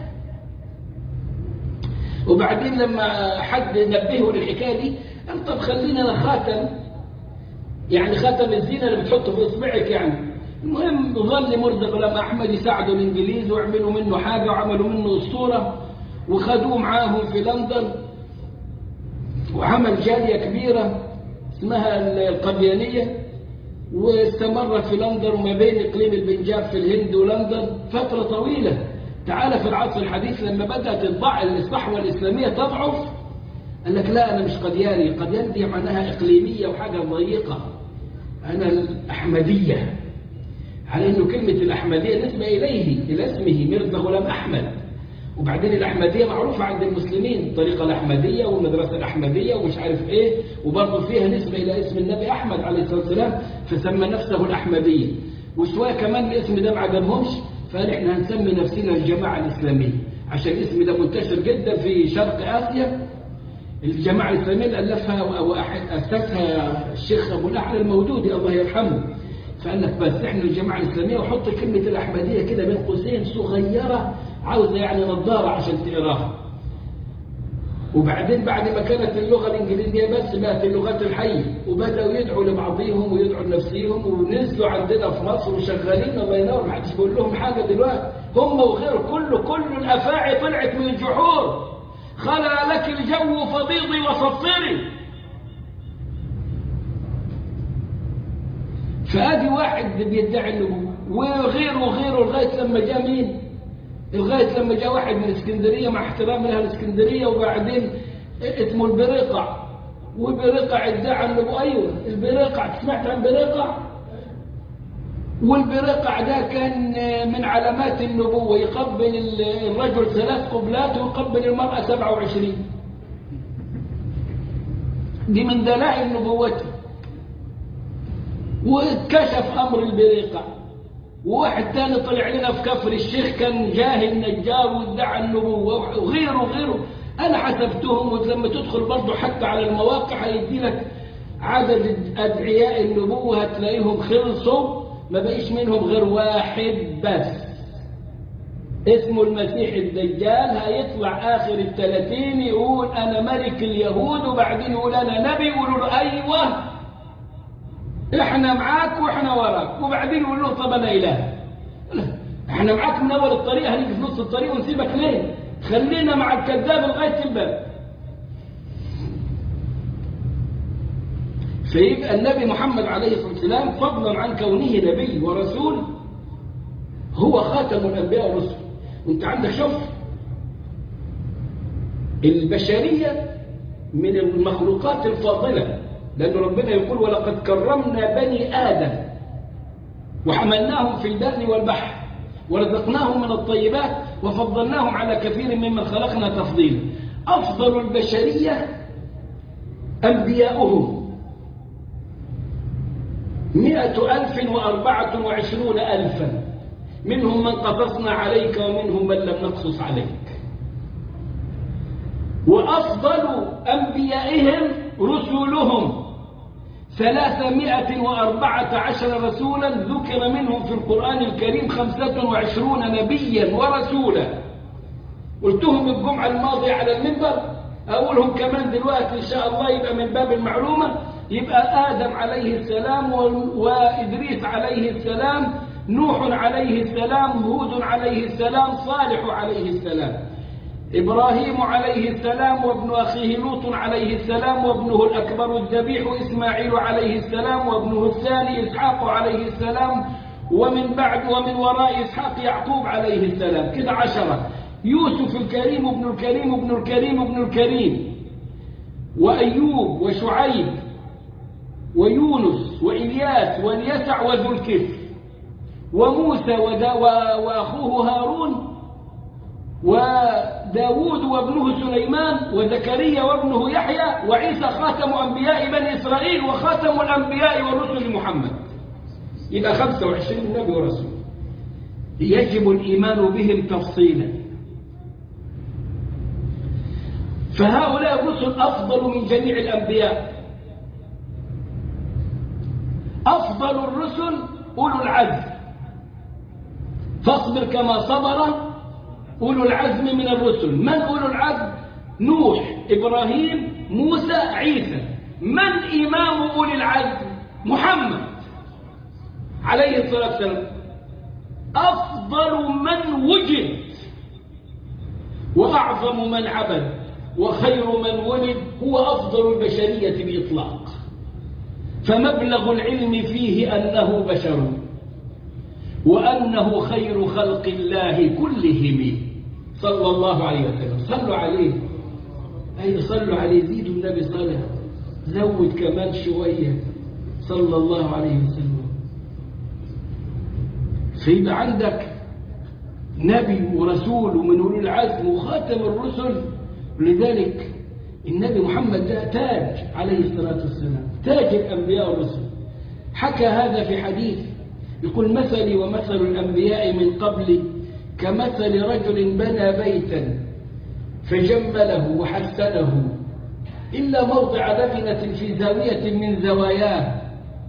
وبعدين لما حد نبهه للحكاية دي قال طب خلينا أنا خاتم يعني خاتم الزينة اللي بتحطه في إصبعك يعني المهم ظل مرزق غلام أحمد يساعدوا الإنجليز ويعملوا منه حاجة وعملوا منه أسطورة وخدوه معاهم في لندن وعمل جالية كبيرة اسمها القبيانية واستمر في لندن وما بين إقليم البنجاب في الهند ولندن فترة طويلة تعال في العصر الحديث لما بدأت الضع الصحوة الإسلامية تضعف قال لك لا أنا مش قدياني قديان دي معناها إقليمية وحاجة ضيقة أنا الأحمدية على أنه كلمة الأحمدية نسبة إليه إلى اسمه ميرزا غلام أحمد وبعدين الأحمدية معروفة عند المسلمين الطريقة الأحمدية والمدرسة الأحمدية ومش عارف إيه وبرضه فيها نسبة إلى اسم النبي أحمد عليه الصلاة والسلام فسمى نفسه الأحمدية وشوية كمان الاسم ده ما عجبهمش فقال إحنا هنسمي نفسنا الجماعة الإسلامية عشان الاسم ده منتشر جدا في شرق آسيا الجماعة الإسلامية اللي ألفها وأسسها الشيخ أبو الأحلى المودودي الله يرحمه فقال لك بس احنا الجماعة الإسلامية وحط كلمة الأحمدية كده بين قوسين صغيرة عاوزة يعني نظارة عشان تقراها وبعدين بعد ما كانت اللغة الإنجليزية بس بقت اللغات الحية وبدأوا يدعوا لبعضهم ويدعوا لنفسهم ونزلوا عندنا في مصر وشغالين الله ينور محدش بيقول لهم حاجة دلوقتي هم وغيره كله كل الأفاعي طلعت من الجحور خلى لك الجو فضيضي وصفري فادي واحد بيدعي النبوة وغيره وغيره لغاية لما جاء مين لغاية لما جاء واحد من اسكندرية مع احترام لها الاسكندرية وبعدين اسمه البريقع وبريقع ادعى النبوة ايوه البريقع سمعت عن بريقع والبريقع ده كان من علامات النبوة يقبل الرجل ثلاث قبلات ويقبل المرأة سبعة وعشرين دي من دلائل نبوته واتكشف أمر البريقع وواحد تاني طلع لنا في كفر الشيخ كان جاهل نجار وادعى النبوة وغيره وغيره أنا حسبتهم ولما تدخل برضه حتى على المواقع هيدي لك عدد أدعياء النبوة هتلاقيهم خلصوا ما بقيش منهم غير واحد بس اسمه المسيح الدجال هيطلع آخر الثلاثين يقول أنا ملك اليهود وبعدين يقول أنا نبي يقولوا له أيوة إحنا معاك وإحنا وراك وبعدين يقول له طب أنا إله إحنا معاك من أول الطريق هنيجي في نص الطريق ونسيبك ليه خلينا مع الكذاب لغاية الباب فيبقى النبي محمد عليه الصلاة والسلام فضلا عن كونه نبي ورسول هو خاتم الأنبياء والرسل وانت عندك شوف البشرية من المخلوقات الفاضلة لأن ربنا يقول ولقد كرمنا بني آدم وحملناهم في البر والبحر ورزقناهم من الطيبات وفضلناهم على كثير ممن خلقنا تفضيلا أفضل البشرية أنبياؤهم مئة ألف وأربعة وعشرون ألفا منهم من قصصنا عليك ومنهم من لم نقصص عليك وأفضل أنبيائهم رسلهم ثلاثمائة وأربعة عشر رسولا ذكر منهم في القرآن الكريم خمسة وعشرون نبيا ورسولا قلتهم الجمعة الماضية على المنبر أقولهم كمان دلوقتي إن شاء الله يبقى من باب المعلومة يبقى آدم عليه السلام وإدريس عليه السلام نوح عليه السلام هود عليه السلام صالح عليه السلام إبراهيم عليه السلام وابن أخيه لوط عليه السلام وابنه الأكبر الذبيح إسماعيل عليه السلام وابنه الثاني إسحاق عليه السلام ومن بعد ومن وراء إسحاق يعقوب عليه السلام كده عشرة يوسف الكريم ابن الكريم ابن الكريم ابن الكريم وأيوب وشعيب ويونس وإلياس واليسع وذو الكفر وموسى وأخوه هارون وداود وابنه سليمان وزكريا وابنه يحيى وعيسى خاتم أنبياء بني إسرائيل وخاتم الأنبياء ورسل محمد يبقى 25 نبي ورسول يجب الإيمان بهم تفصيلا فهؤلاء الرسل أفضل من جميع الأنبياء أفضل الرسل أولو العزم فاصبر كما صبر أولو العزم من الرسل من أولو العزم نوح إبراهيم موسى عيسى من إمام أولي العزم محمد عليه الصلاة والسلام أفضل من وجد وأعظم من عبد وخير من ولد هو أفضل البشرية بإطلاق فمبلغ العلم فيه أنه بشر وأنه خير خلق الله كلهم صلى الله عليه وسلم صلوا عليه أي صلوا عليه زيدوا النبي صلى زود كمان شوية صلى الله عليه وسلم فيبقى عندك نبي ورسول ومن أولي العزم وخاتم الرسل لذلك النبي محمد ده تاج عليه الصلاة والسلام تاج الأنبياء والرسل حكى هذا في حديث يقول مثلي ومثل الأنبياء من قبلي كمثل رجل بنى بيتا فجمله وحسنه إلا موضع لبنة في زاوية من زواياه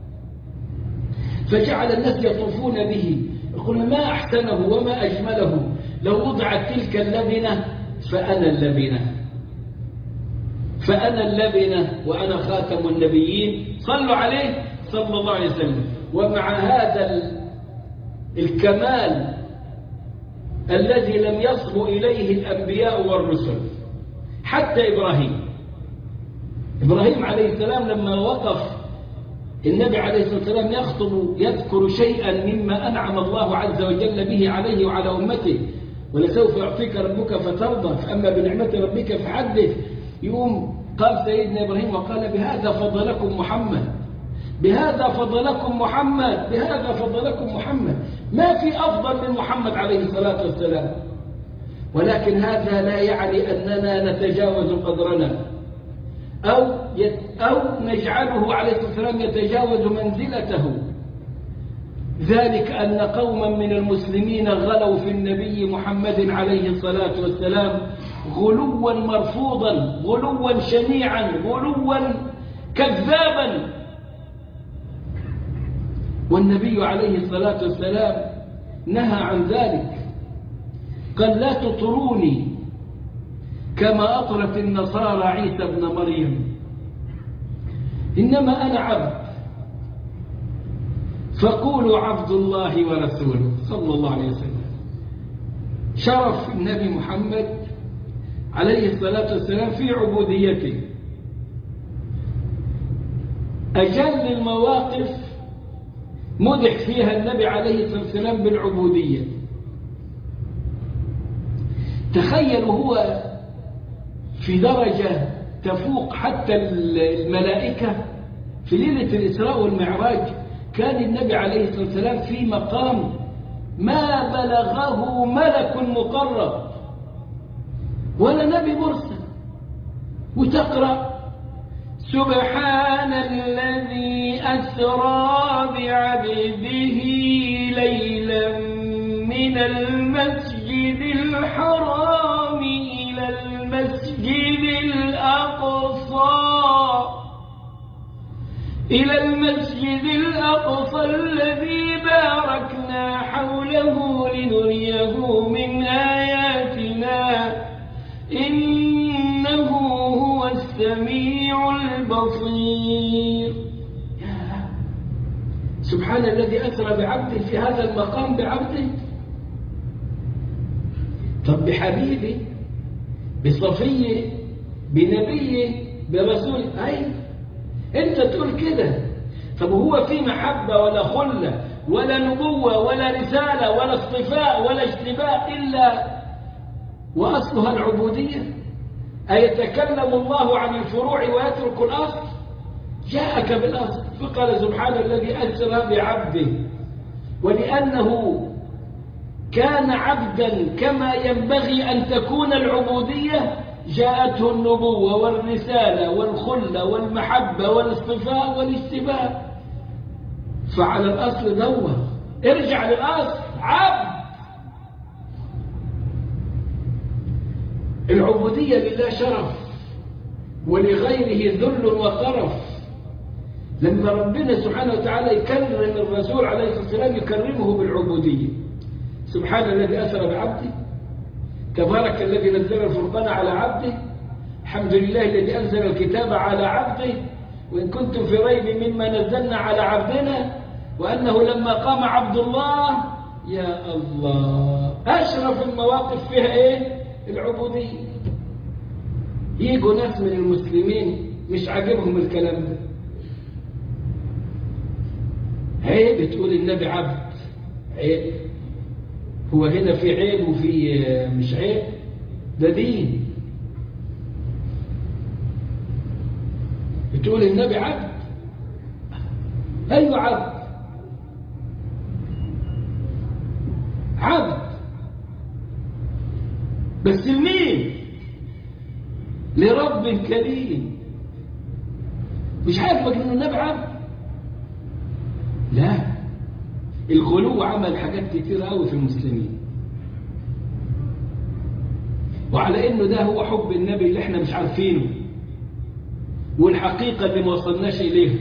فجعل الناس يطوفون به يقول ما أحسنه وما أجمله لو وضعت تلك اللبنة فأنا اللبنة فأنا اللبنة وأنا خاتم النبيين صلوا عليه صلى الله عليه وسلم ومع هذا الكمال الذي لم يصل إليه الأنبياء والرسل حتى إبراهيم إبراهيم عليه السلام لما وقف النبي عليه الصلاة والسلام يخطب يذكر شيئا مما أنعم الله عز وجل به عليه وعلى أمته ولسوف يعطيك ربك فترضى فأما بنعمة ربك فحدث يقوم قال سيدنا إبراهيم وقال بهذا فضلكم محمد بهذا فضلكم محمد بهذا فضلكم محمد ما في أفضل من محمد عليه الصلاة والسلام ولكن هذا لا يعني أننا نتجاوز قدرنا أو أو نجعله عليه الصلاة والسلام يتجاوز منزلته ذلك أن قوما من المسلمين غلوا في النبي محمد عليه الصلاة والسلام غلوا مرفوضا غلوا شنيعا غلوا كذابا والنبي عليه الصلاة والسلام نهى عن ذلك قال لا تطروني كما أطرت النصارى عيسى ابن مريم إنما أنا عبد فقولوا عبد الله ورسوله صلى الله عليه وسلم شرف النبي محمد عليه الصلاة والسلام في عبوديته أجل المواقف مدح فيها النبي عليه الصلاة والسلام بالعبودية تخيلوا هو في درجة تفوق حتى الملائكة في ليلة الإسراء والمعراج كان النبي عليه الصلاة والسلام في مقام ما بلغه ملك مقرب ولا نبي مرسل وتقرأ سبحان الذي أسرى بعبده ليلا من المسجد الحرام إلى المسجد الأقصى إلى المسجد الأقصى الذي باركنا حوله لنريه من آياتنا إنه هو السميع البصير سبحان الذي أسرى بعبده في هذا المقام بعبده طب بحبيبه بصفيه بنبيه برسول أي أنت تقول كده طب هو في محبة ولا خلة ولا نبوة ولا رسالة ولا اصطفاء ولا اجتباء إلا وأصلها العبودية أيتكلم الله عن الفروع ويترك الأصل جاءك بالأصل فقال سبحان الذي أسرى بعبده ولأنه كان عبدا كما ينبغي أن تكون العبودية جاءته النبوة والرسالة والخلة والمحبة والاصطفاء والاجتباء فعلى الأصل دور ارجع للأصل عبد العبودية لله شرف ولغيره ذل وطرف لما ربنا سبحانه وتعالى يكرم الرسول عليه الصلاة والسلام يكرمه بالعبودية سبحان الذي أسر بعبده تبارك الذي نزل الفرقان على عبده الحمد لله الذي أنزل الكتاب على عبده وإن كنتم في ريب مما نزلنا على عبدنا وأنه لما قام عبد الله يا الله أشرف المواقف فيها إيه العبودية يجوا ناس من المسلمين مش عاجبهم الكلام ده عيب تقول النبي عبد عيب هو هنا في عيب وفي مش عيب ده دين بتقول النبي عبد أيوة عبد عبد بس لمين لرب كريم مش عاجبك انه النبي عبد لا الغلو عمل حاجات كتير قوي في المسلمين وعلى انه ده هو حب النبي اللي احنا مش عارفينه والحقيقة اللي ما وصلناش اليها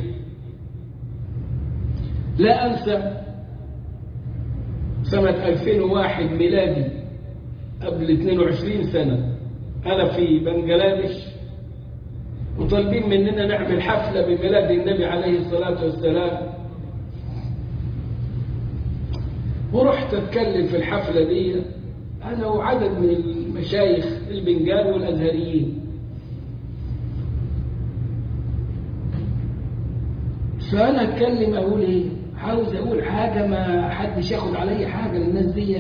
لا انسى سنة 2001 ميلادي قبل 22 سنة انا في بنجلاديش وطالبين مننا نعمل حفلة بميلاد النبي عليه الصلاة والسلام ورحت اتكلم في الحفلة دي انا وعدد من المشايخ البنجال والازهريين فانا اتكلم اقول ايه عاوز اقول حاجة ما حدش ياخد علي حاجة للناس دي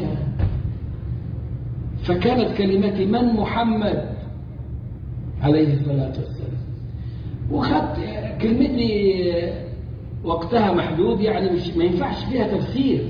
فكانت كلمتي من محمد عليه الصلاة والسلام وخدت كلمتي وقتها محدود يعني مش ما ينفعش فيها تفسير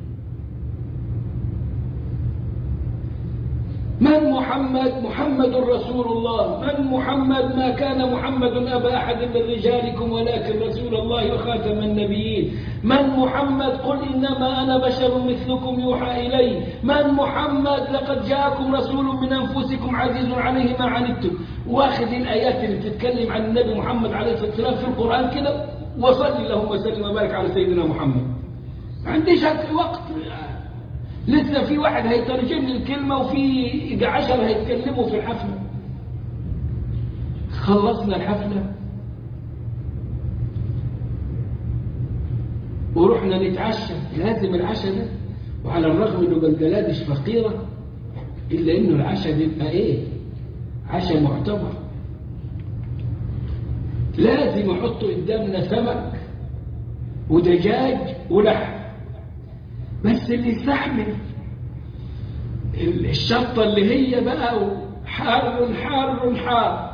من محمد محمد رسول الله من محمد ما كان محمد أبا أحد من رجالكم ولكن رسول الله وخاتم النبيين من محمد قل إنما أنا بشر مثلكم يوحى إلي من محمد لقد جاءكم رسول من أنفسكم عزيز عليه ما عنتم واخذ الآيات اللي بتتكلم عن النبي محمد عليه الصلاة والسلام في القرآن كده وصل اللهم وسلم وبارك على سيدنا محمد ما عنديش وقت لسه في واحد هيترجم لي الكلمة وفي يجي عشر هيتكلموا في الحفلة خلصنا الحفلة ورحنا نتعشى لازم العشاء ده وعلى الرغم انه بنجلاديش فقيرة الا انه العشاء بيبقى ايه عشاء معتبر لازم يحطوا قدامنا سمك ودجاج ولحم بس اللي يستحمل الشطة اللي هي بقى حار حار حار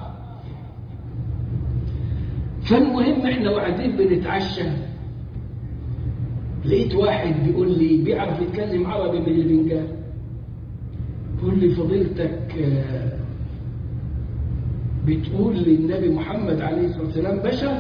فالمهم احنا وقاعدين بنتعشى لقيت واحد بيقول لي بيعرف يتكلم عربي من البنجال بيقول لي فضيلتك بتقول للنبي محمد عليه الصلاة والسلام بشر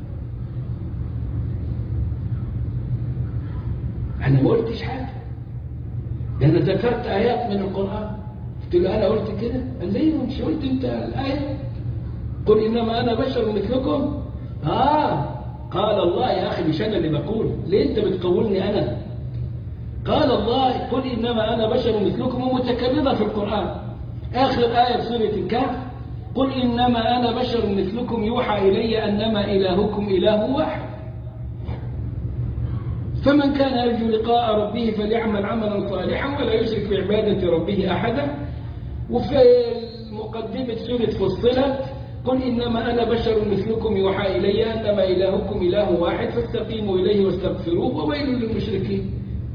أنا ما قلتش حاجة ده أنا ذكرت آيات من القرآن قلت له أنا قلت كده قال لي مش قلت أنت الآية قل إنما أنا بشر مثلكم آه قال الله يا أخي مش أنا اللي بقول ليه أنت بتقولني أنا قال الله قل إنما أنا بشر مثلكم ومتكررة في القرآن آخر آية في سورة الكهف قل إنما أنا بشر مثلكم يوحى إلي أنما إلهكم إله واحد فمن كان يرجو لقاء ربه فليعمل عملا صالحا ولا يشرك بعبادة ربه أحدا وفي مقدمة سورة فصلت قل إنما أنا بشر مثلكم يوحى إلي أنما إلهكم إله واحد فاستقيموا إليه واستغفروه وويل للمشركين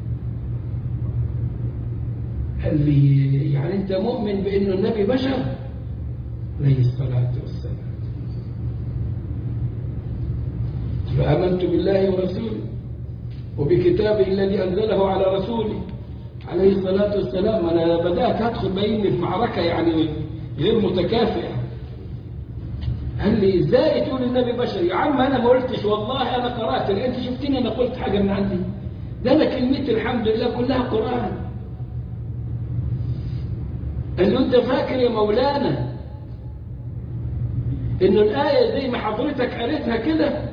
قال لي يعني أنت مؤمن بأنه النبي بشر عليه الصلاة والسلام فآمنت بالله ورسوله وبكتابه الذي أنزله على رسوله عليه الصلاة والسلام أنا بدأت أدخل بين في معركة يعني غير متكافئة قال لي ازاي تقول النبي بشر يا عم أنا ما قلتش والله أنا قرأت أنت شفتني أنا قلت حاجة من عندي ده أنا كلمتي الحمد لله كلها قرآن قال له أنت فاكر يا مولانا إنه الآية زي ما حضرتك قريتها كده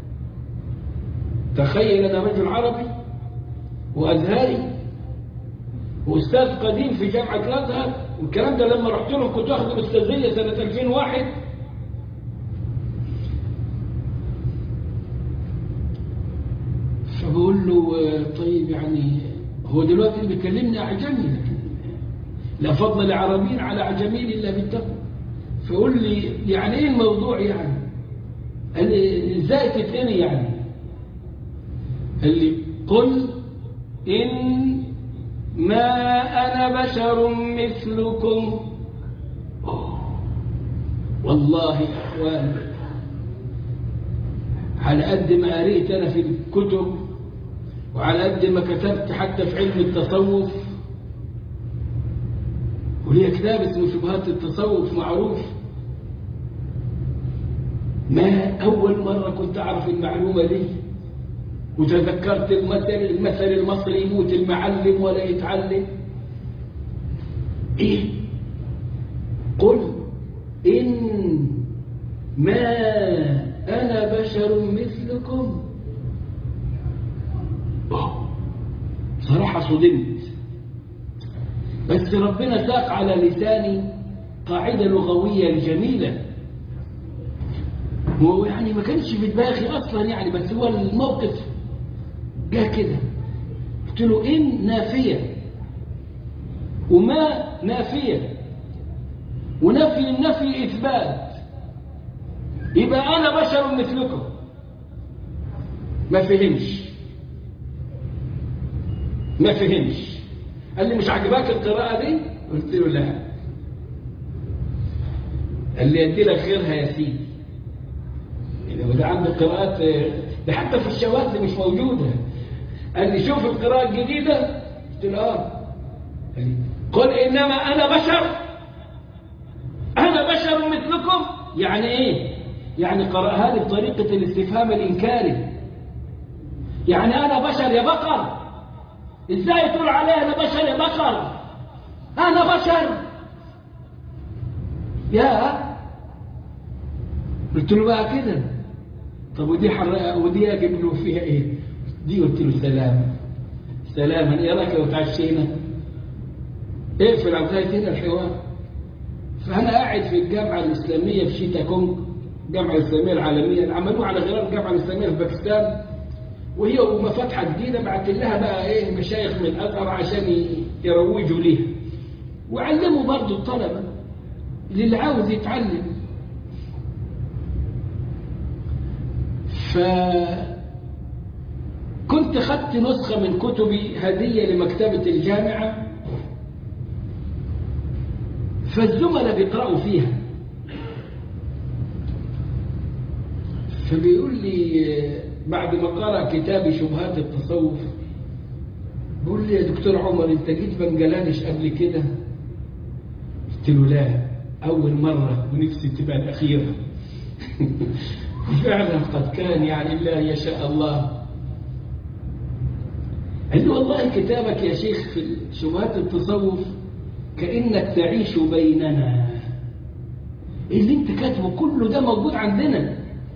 تخيل أنا رجل عربي وأزهري وأستاذ قديم في جامعة الأزهر والكلام ده لما رحت لهم كنت واخد الأستاذية سنة 2001 فبقول له طيب يعني هو دلوقتي اللي بيكلمني أعجمي لكن لا فضل لعربيين على عجمين إلا بالتقوى فقول لي يعني إيه الموضوع يعني قال لي إزاي تتقني يعني اللي قل إن ما أنا بشر مثلكم أوه. والله يا أخوان على قد ما قريت أنا في الكتب وعلى قد ما كتبت حتى في علم التصوف وليه كتاب اسمه شبهات التصوف معروف ما أول مرة كنت أعرف المعلومة دي وتذكرت المثل المثل المصري يموت المعلم ولا يتعلم إيه قل إن ما أنا بشر مثلكم صراحة صدمت بس ربنا ساق على لساني قاعدة لغوية جميلة هو يعني ما كانش في دماغي أصلا يعني بس هو الموقف جاء كده قلت له إن نافية وما نافية ونفي النفي إثبات يبقى أنا بشر مثلكم ما فهمش ما فهمش قال لي مش عجباك القراءة دي قلت له لا قال لي ادي لك غيرها يا سيدي يعني ده عندك قراءات ده حتى في الشواذ مش موجودة قال لي شوف القراءة الجديدة قلت له اه قال لي قل انما انا بشر انا بشر مثلكم يعني ايه يعني قرأها لي بطريقة الاستفهام الإنكاري يعني أنا بشر يا بقر إزاي تقول علي أنا بشر يا بقر أنا بشر يا قلت له بقى كده طب ودي حرقة ودي أجيب له فيها إيه دي قلت له سلام سلاما إيه رأيك لو تعشينا اقفل على هنا الحوار فأنا قاعد في الجامعة الإسلامية في شيتا كونغ الجامعة الإسلامية العالمية اللي عملوها على غرار الجامعة الإسلامية في باكستان وهي وما فتحة جديدة بعت لها بقى إيه مشايخ من الأزهر عشان يروجوا ليها وعلموا برضه الطلبة للي عاوز يتعلم ف كنت خدت نسخة من كتبي هدية لمكتبة الجامعة فالزملاء بيقرأوا فيها فبيقول لي بعد ما قرأ كتابي شبهات التصوف بيقول لي يا دكتور عمر انت جيت بنجلاديش قبل كده قلت له لا أول مرة ونفسي تبقى الأخيرة وفعلا قد كان يعني الله يشاء الله قال له والله كتابك يا شيخ في شبهات التصوف كأنك تعيش بيننا اللي انت كاتبه كله ده موجود عندنا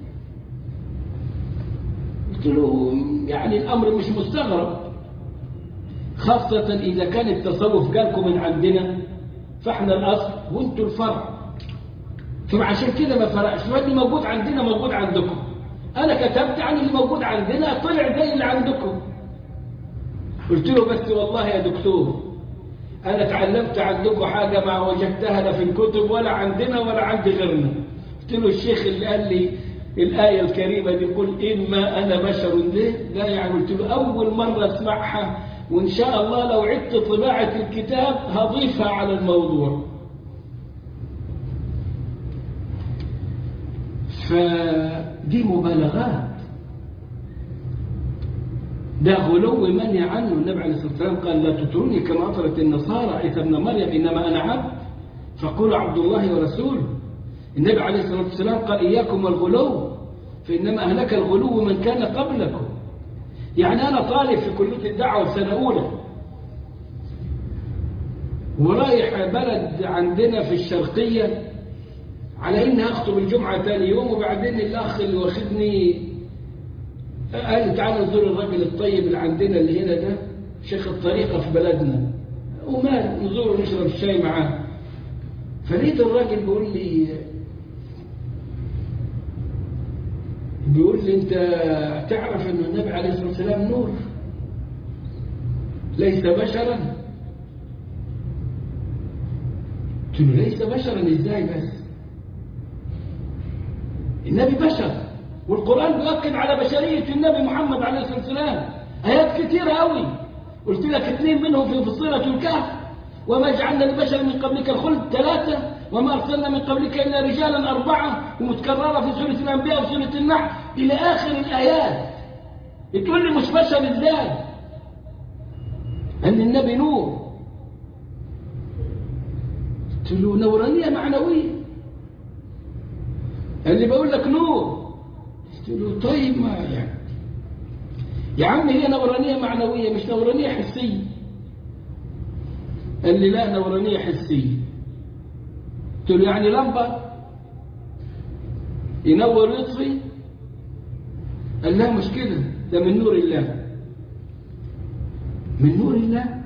قلت له يعني الأمر مش مستغرب خاصة إذا كان التصوف جالكم من عندنا فاحنا الأصل وانتوا الفرع فعشان كده ما فرقش فاللي موجود عندنا موجود عندكم أنا كتبت عن اللي موجود عندنا طلع زي اللي عندكم قلت له بس والله يا دكتور أنا تعلمت عندكم حاجة ما وجدتها لا في الكتب ولا عندنا ولا عند غيرنا قلت له الشيخ اللي قال لي الآية الكريمة دي قل إما أنا بشر ليه لا يعني قلت له أول مرة أسمعها وإن شاء الله لو عدت طباعة الكتاب هضيفها على الموضوع فدي مبالغات ده غلو منهي عنه النبي عليه الصلاة والسلام قال لا تطروني كما أطرت النصارى عيسى ابن مريم إنما أنا عبد فقولوا عبد الله ورسوله النبي عليه الصلاة والسلام قال إياكم والغلو فإنما أهلك الغلو من كان قبلكم يعني أنا طالب في كلية الدعوة سنة أولى ورايح بلد عندنا في الشرقية على إني أخطب الجمعة ثاني يوم وبعدين الأخ اللي واخدني قال تعالى نزور الراجل الطيب اللي عندنا اللي هنا ده شيخ الطريقة في بلدنا وما نزور ونشرب الشاي معاه فلقيت الراجل بيقول لي بيقول لي انت تعرف ان النبي عليه الصلاة والسلام نور ليس بشرا قلت له ليس بشرا ازاي بس النبي بشر والقرآن بيؤكد على بشرية النبي محمد عليه الصلاة والسلام آيات كتيرة أوي قلت لك اثنين منهم في فصيلة الكهف وما جعلنا لبشر من قبلك الخلد ثلاثة وما أرسلنا من قبلك إلا رجالا أربعة ومتكررة في سورة الأنبياء وسورة النحل إلى آخر الآيات تقول لي مش بشر إزاي أن النبي نور قلت له نورانية معنوية قال لي بقول لك نور قلت له طيب ما يعني يا عم هي نورانية معنوية مش نورانية حسية قال لي لا نورانية حسية قلت له يعني لمبة ينور ويطفي قال لا مش كده ده من نور الله من نور الله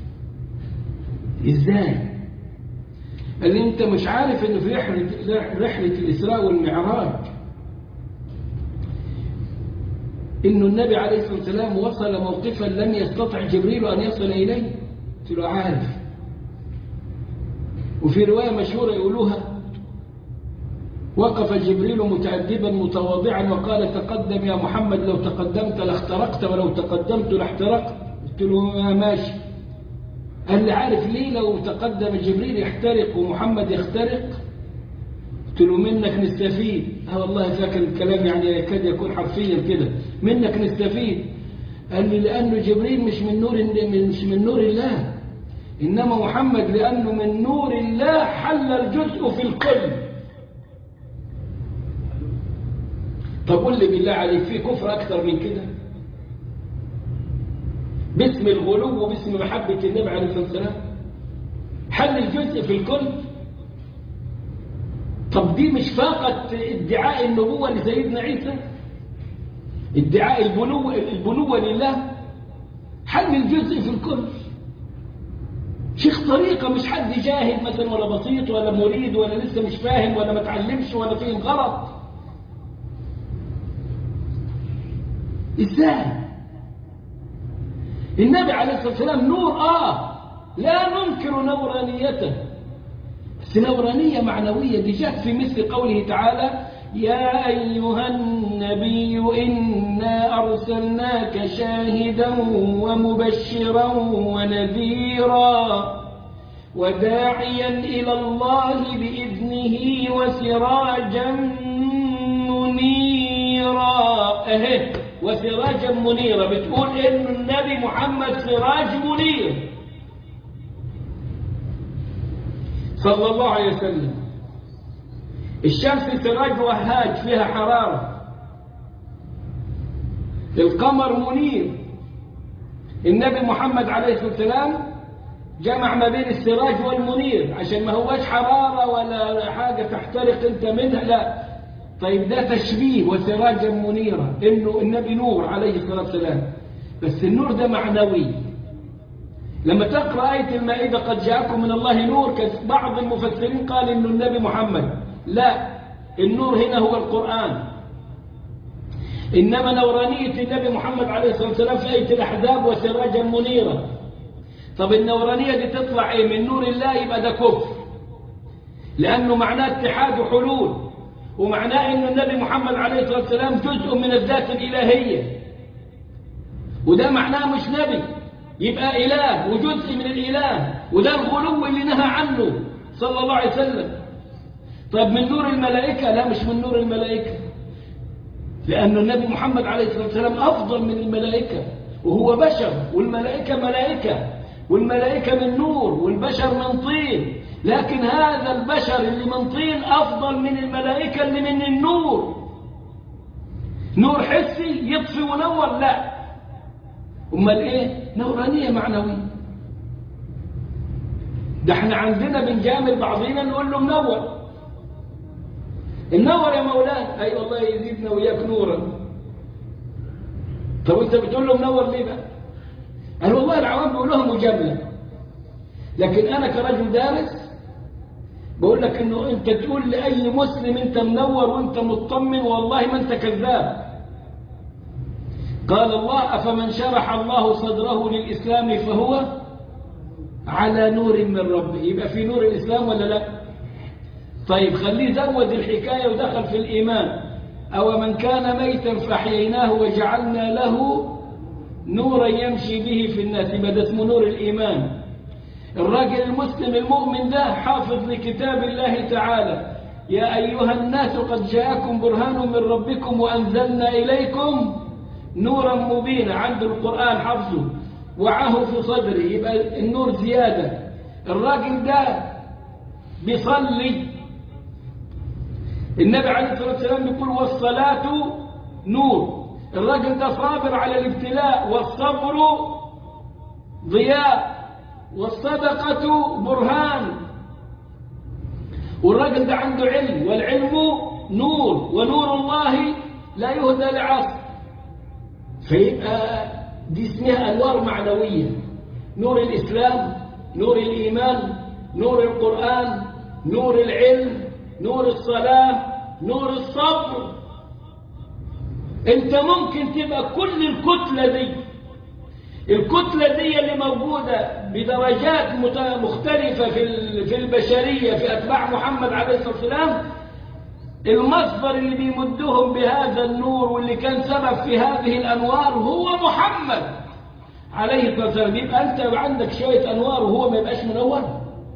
ازاي قال لي انت مش عارف انه في رحلة, رحلة الاسراء والمعراج انه النبي عليه الصلاة والسلام وصل موقفا لم يستطع جبريل ان يصل اليه قلت له عارف وفي رواية مشهورة يقولوها وقف جبريل متأدبا متواضعا وقال تقدم يا محمد لو تقدمت لاخترقت ولو تقدمت لاحترقت قلت له ماشي قال لي عارف ليه لو تقدم جبريل يحترق ومحمد يخترق قلت له منك نستفيد اه والله فاكر الكلام يعني يكاد يكون حرفيا كده منك نستفيد قال لي لأنه جبريل مش من نور مش من نور الله إنما محمد لأنه من نور الله حل الجزء في الكل طب قول لي بالله عليك في كفر أكثر من كده باسم الغلو وباسم محبة النبي عليه الصلاة والسلام حل الجزء في الكل طب دي مش فاقة ادعاء النبوة لسيدنا عيسى ادعاء البنوة, البنوة لله حل الجزء في الكل شيخ طريقة مش حد جاهل مثلا ولا بسيط ولا مريد ولا لسه مش فاهم ولا ما تعلمش ولا فيه غلط ازاي النبي عليه الصلاة والسلام نور آه لا ننكر نورانيته بس نورانية معنوية دي جاءت في مثل قوله تعالى يا أيها النبي إنا أرسلناك شاهدا ومبشرا ونذيرا وداعيا إلى الله بإذنه وسراجا منيرا أهه وسراجا منيرا بتقول إن النبي محمد سراج منير صلى الله عليه وسلم الشمس سراج وهاج فيها حرارة القمر منير النبي محمد عليه الصلاة والسلام جمع ما بين السراج والمنير عشان ما هواش حرارة ولا حاجة تحترق انت منها لا طيب ده تشبيه وسراجا منيرا انه النبي نور عليه الصلاة والسلام بس النور ده معنوي لما تقرأ آية المائدة قد جاءكم من الله نور بعض المفسرين قال انه النبي محمد لا النور هنا هو القرآن إنما نورانية النبي محمد عليه الصلاة والسلام في آية الأحزاب وسراجا منيرا طب النورانية دي تطلع إيه من نور الله يبقى ده كفر لأنه معناه اتحاد وحلول ومعناه أن النبي محمد عليه الصلاة والسلام جزء من الذات الإلهية وده معناه مش نبي يبقى إله وجزء من الإله وده الغلو اللي نهى عنه صلى الله عليه وسلم طيب من نور الملائكة لا مش من نور الملائكة لأن النبي محمد عليه الصلاة والسلام أفضل من الملائكة وهو بشر والملائكة ملائكة والملائكة من نور والبشر من طين لكن هذا البشر اللي من طين أفضل من الملائكة اللي من النور نور حسي يطفي ونور لا أمال إيه نورانية معنوية ده احنا عندنا بنجامل بعضينا نقول له منور منور يا مولانا اي والله يزيدنا وياك نورا طب انت بتقول له منور ليه بقى قال والله العوام بيقولوها مجامله لكن انا كرجل دارس بقول لك انه انت تقول لاي مسلم انت منور وانت مطمن والله ما انت كذاب قال الله افمن شرح الله صدره للاسلام فهو على نور من ربه يبقى في نور الاسلام ولا لا طيب خليه زود الحكاية ودخل في الإيمان أو من كان ميتا فحييناه وجعلنا له نورا يمشي به في الناس يبقى ده اسمه نور الإيمان الراجل المسلم المؤمن ده حافظ لكتاب الله تعالى يا أيها الناس قد جاءكم برهان من ربكم وأنزلنا إليكم نورا مبينا عنده القرآن حفظه وعاه في صدره يبقى النور زيادة الراجل ده بيصلي النبي عليه الصلاة والسلام يقول والصلاة نور الراجل ده صابر على الابتلاء والصبر ضياء والصدقة برهان والراجل ده عنده علم والعلم نور ونور الله لا يهدى لعصر فيبقى دي اسمها أنوار معنوية نور الإسلام نور الإيمان نور القرآن نور العلم نور الصلاة نور الصبر انت ممكن تبقى كل الكتلة دي الكتلة دي اللي موجودة بدرجات مختلفة في في البشرية في أتباع محمد عليه الصلاة والسلام المصدر اللي بيمدهم بهذا النور واللي كان سبب في هذه الأنوار هو محمد عليه الصلاة والسلام يبقى أنت عندك شوية أنوار وهو ما يبقاش منور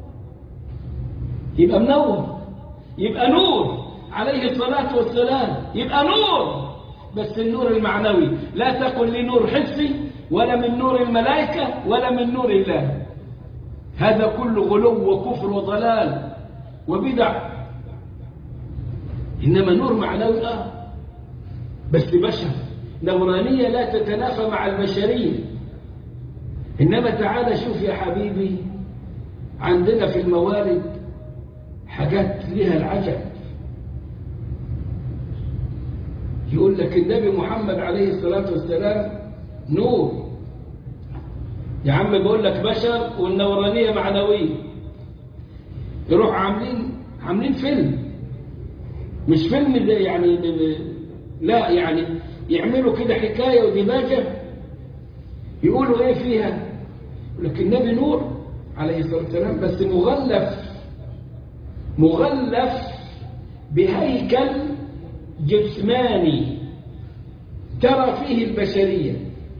يبقى منور يبقى نور عليه الصلاة والسلام يبقى نور بس النور المعنوي لا تقل لي نور حسي ولا من نور الملائكة ولا من نور الله هذا كله غلو وكفر وضلال وبدع إنما نور معنوي آه بس بشر نورانية لا تتنافى مع البشرية إنما تعال شوف يا حبيبي عندنا في الموارد حاجات لها العجب يقول لك النبي محمد عليه الصلاة والسلام نور يا عم بقول لك بشر والنورانية معنوية يروح عاملين عاملين فيلم مش فيلم ده يعني لا يعني يعملوا كده حكاية ودماجة يقولوا ايه فيها يقول لك النبي نور عليه الصلاة والسلام بس مغلف مغلف بهيكل جسماني ترى فيه البشرية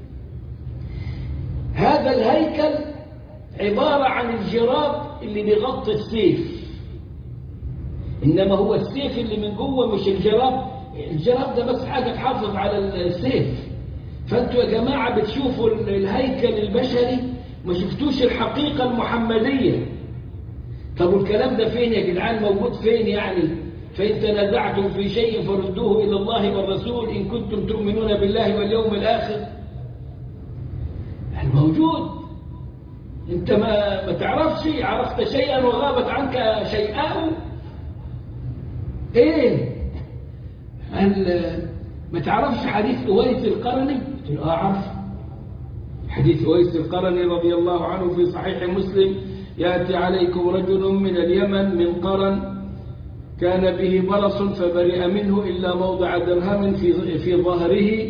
هذا الهيكل عبارة عن الجراب اللي بيغطي السيف إنما هو السيف اللي من جوه مش الجراب الجراب ده بس حاجة تحافظ على السيف فأنتوا يا جماعة بتشوفوا الهيكل البشري ما شفتوش الحقيقة المحمدية طب والكلام ده فين يا جدعان موجود فين يعني فإن تنازعتم في شيء فردوه إلى الله والرسول إن كنتم تؤمنون بالله واليوم الآخر الموجود انت ما, ما تعرفش عرفت شيئا وغابت عنك شيئا ايه ما تعرفش حديث اويس القرني قلت له اعرف حديث اويس القرني رضي الله عنه في صحيح مسلم ياتي عليكم رجل من اليمن من قرن كان به برص فبرئ منه الا موضع درهم في في ظهره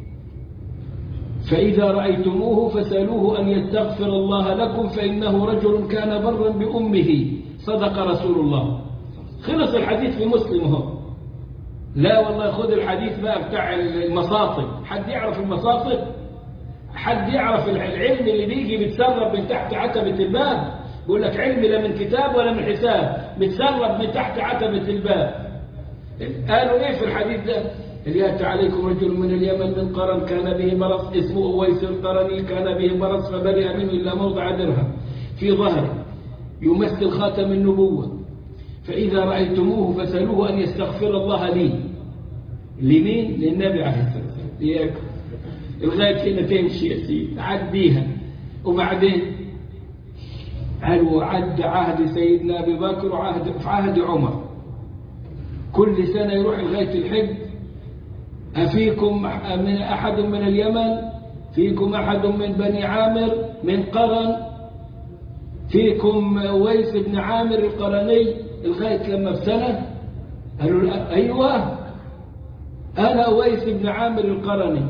فإذا رأيتموه فسألوه أن يستغفر الله لكم فإنه رجل كان برا بأمه صدق رسول الله خلص الحديث في مسلم هو لا والله خذ الحديث بقى بتاع المصاطب حد يعرف المصاطب حد يعرف العلم اللي بيجي بيتسرب من تحت عتبة الباب بيقول لك علم لا من كتاب ولا من حساب بيتسرب من تحت عتبة الباب قالوا ايه في الحديث ده اللي يأتي عليكم رجل من اليمن من قرن كان به مرض اسمه أويس القرني كان به مرض فبرئ منه إلا موضع درهم في ظهره يمثل خاتم النبوة فإذا رأيتموه فسألوه أن يستغفر الله لي لمين؟ للنبي عليه الصلاة والسلام ليكم لغاية هنا تمشي يا سيدي عديها وبعدين قالوا عد عهد سيدنا أبي بكر وعهد في عهد عمر كل سنة يروح لغاية الحج أفيكم من أحد من اليمن فيكم أحد من بني عامر من قرن فيكم ويس بن عامر القرني لغاية لما بسنة قالوا أيوة أنا ويس بن عامر القرني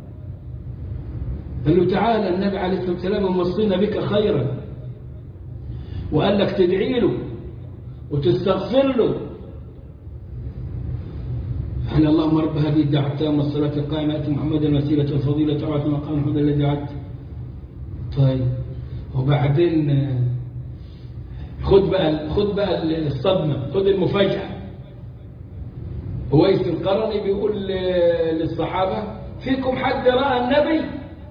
قال له تعالى النبي عليه الصلاة والسلام ومصينا بك خيرا وقال لك تدعي له وتستغفر له احنا اللهم رب هذه الدعوة التامة والصلاة القائمة آت محمدا الوسيلة والفضيلة وعلى مقام محمد الذي وعدت طيب وبعدين آه، خد بقى خد بقى الصدمة خد المفاجأة هويس القرني بيقول ل- للصحابة فيكم حد رأى النبي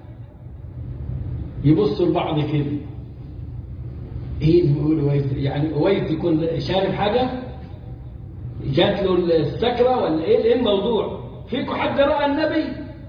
يبصوا لبعض كده ايه اللي بيقول هويس يعني هويس يكون شارب حاجة جات له السكرة ولا ايه ايه الموضوع فيكم حد رأى النبي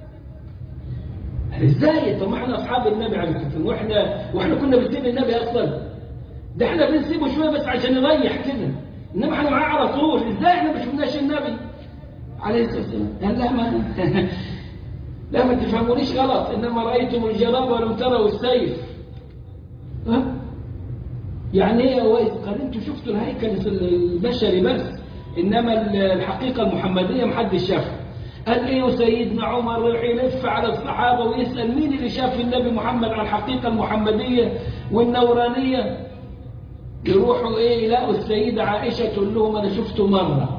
ازاي طب ما احنا اصحاب النبي عليه الصلاه والسلام واحنا واحنا كنا بنسيب النبي اصلا ده احنا بنسيبه شويه بس عشان نريح كده انما احنا معاه على طول ازاي احنا ما شفناش النبي عليه الصلاه والسلام قال لا ما لا ما تفهمونيش غلط انما رايتم الجراب ولم تروا السيف ها يعني ايه يا ويس قال انتوا شفتوا الهيكل البشري بس انما الحقيقه المحمديه محدش شافها قال ايه سيدنا عمر راح يلف على الصحابه ويسال مين اللي شاف النبي محمد عن الحقيقه المحمديه والنورانيه يروحوا ايه يلاقوا السيده عائشه تقول لهم انا شفته مره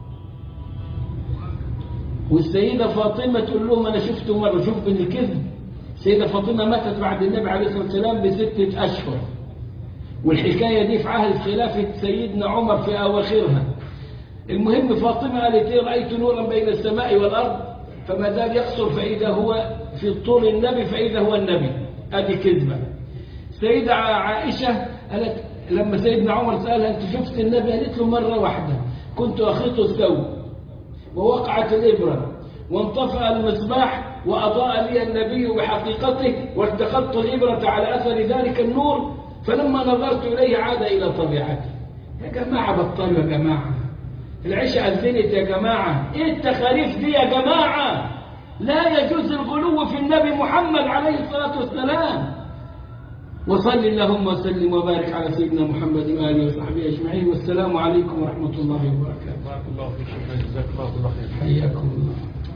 والسيده فاطمه تقول لهم انا شفته مره شوف من الكذب السيده فاطمه ماتت بعد النبي عليه الصلاه والسلام بسته اشهر والحكايه دي في عهد خلافه سيدنا عمر في اواخرها المهم فاطمة قالت إيه رأيت نورا بين السماء والأرض فما زال يقصر فإذا هو في طول النبي فإذا هو النبي هذه كذبة سيدة عائشة قالت لما سيدنا عمر سألها أنت شفت النبي قالت له مرة واحدة كنت أخيط الثوب ووقعت الإبرة وانطفأ المصباح وأضاء لي النبي بحقيقته والتقطت الإبرة على أثر ذلك النور فلما نظرت إليه عاد إلى طبيعته يا جماعة بطلوا يا جماعة العشاء أذنت يا جماعة إيه التخاريف دي يا جماعة لا يجوز الغلو في النبي محمد عليه الصلاة والسلام وصل اللهم وسلم وبارك على سيدنا محمد وآله وصحبه أجمعين والسلام عليكم ورحمة الله وبركاته بارك الله فيك شكرا جزاك الله كل خير حياكم الله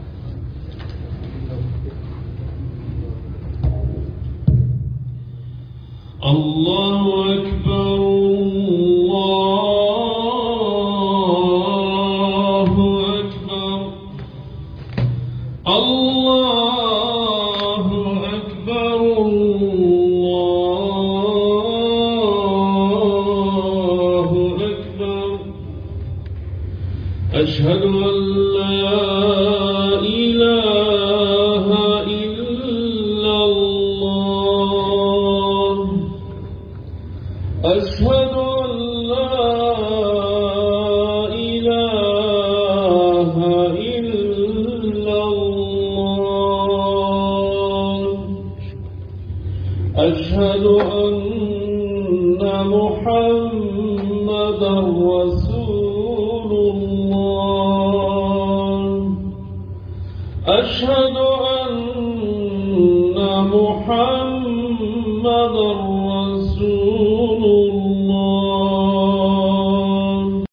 الله أكبر الله أكبر الله أكبر الله أكبر أشهد أن لا إله إلا الله أشهد أن لا إله إلا الله أشهد أن محمدا رسول الله أشهد أن محمدا رسول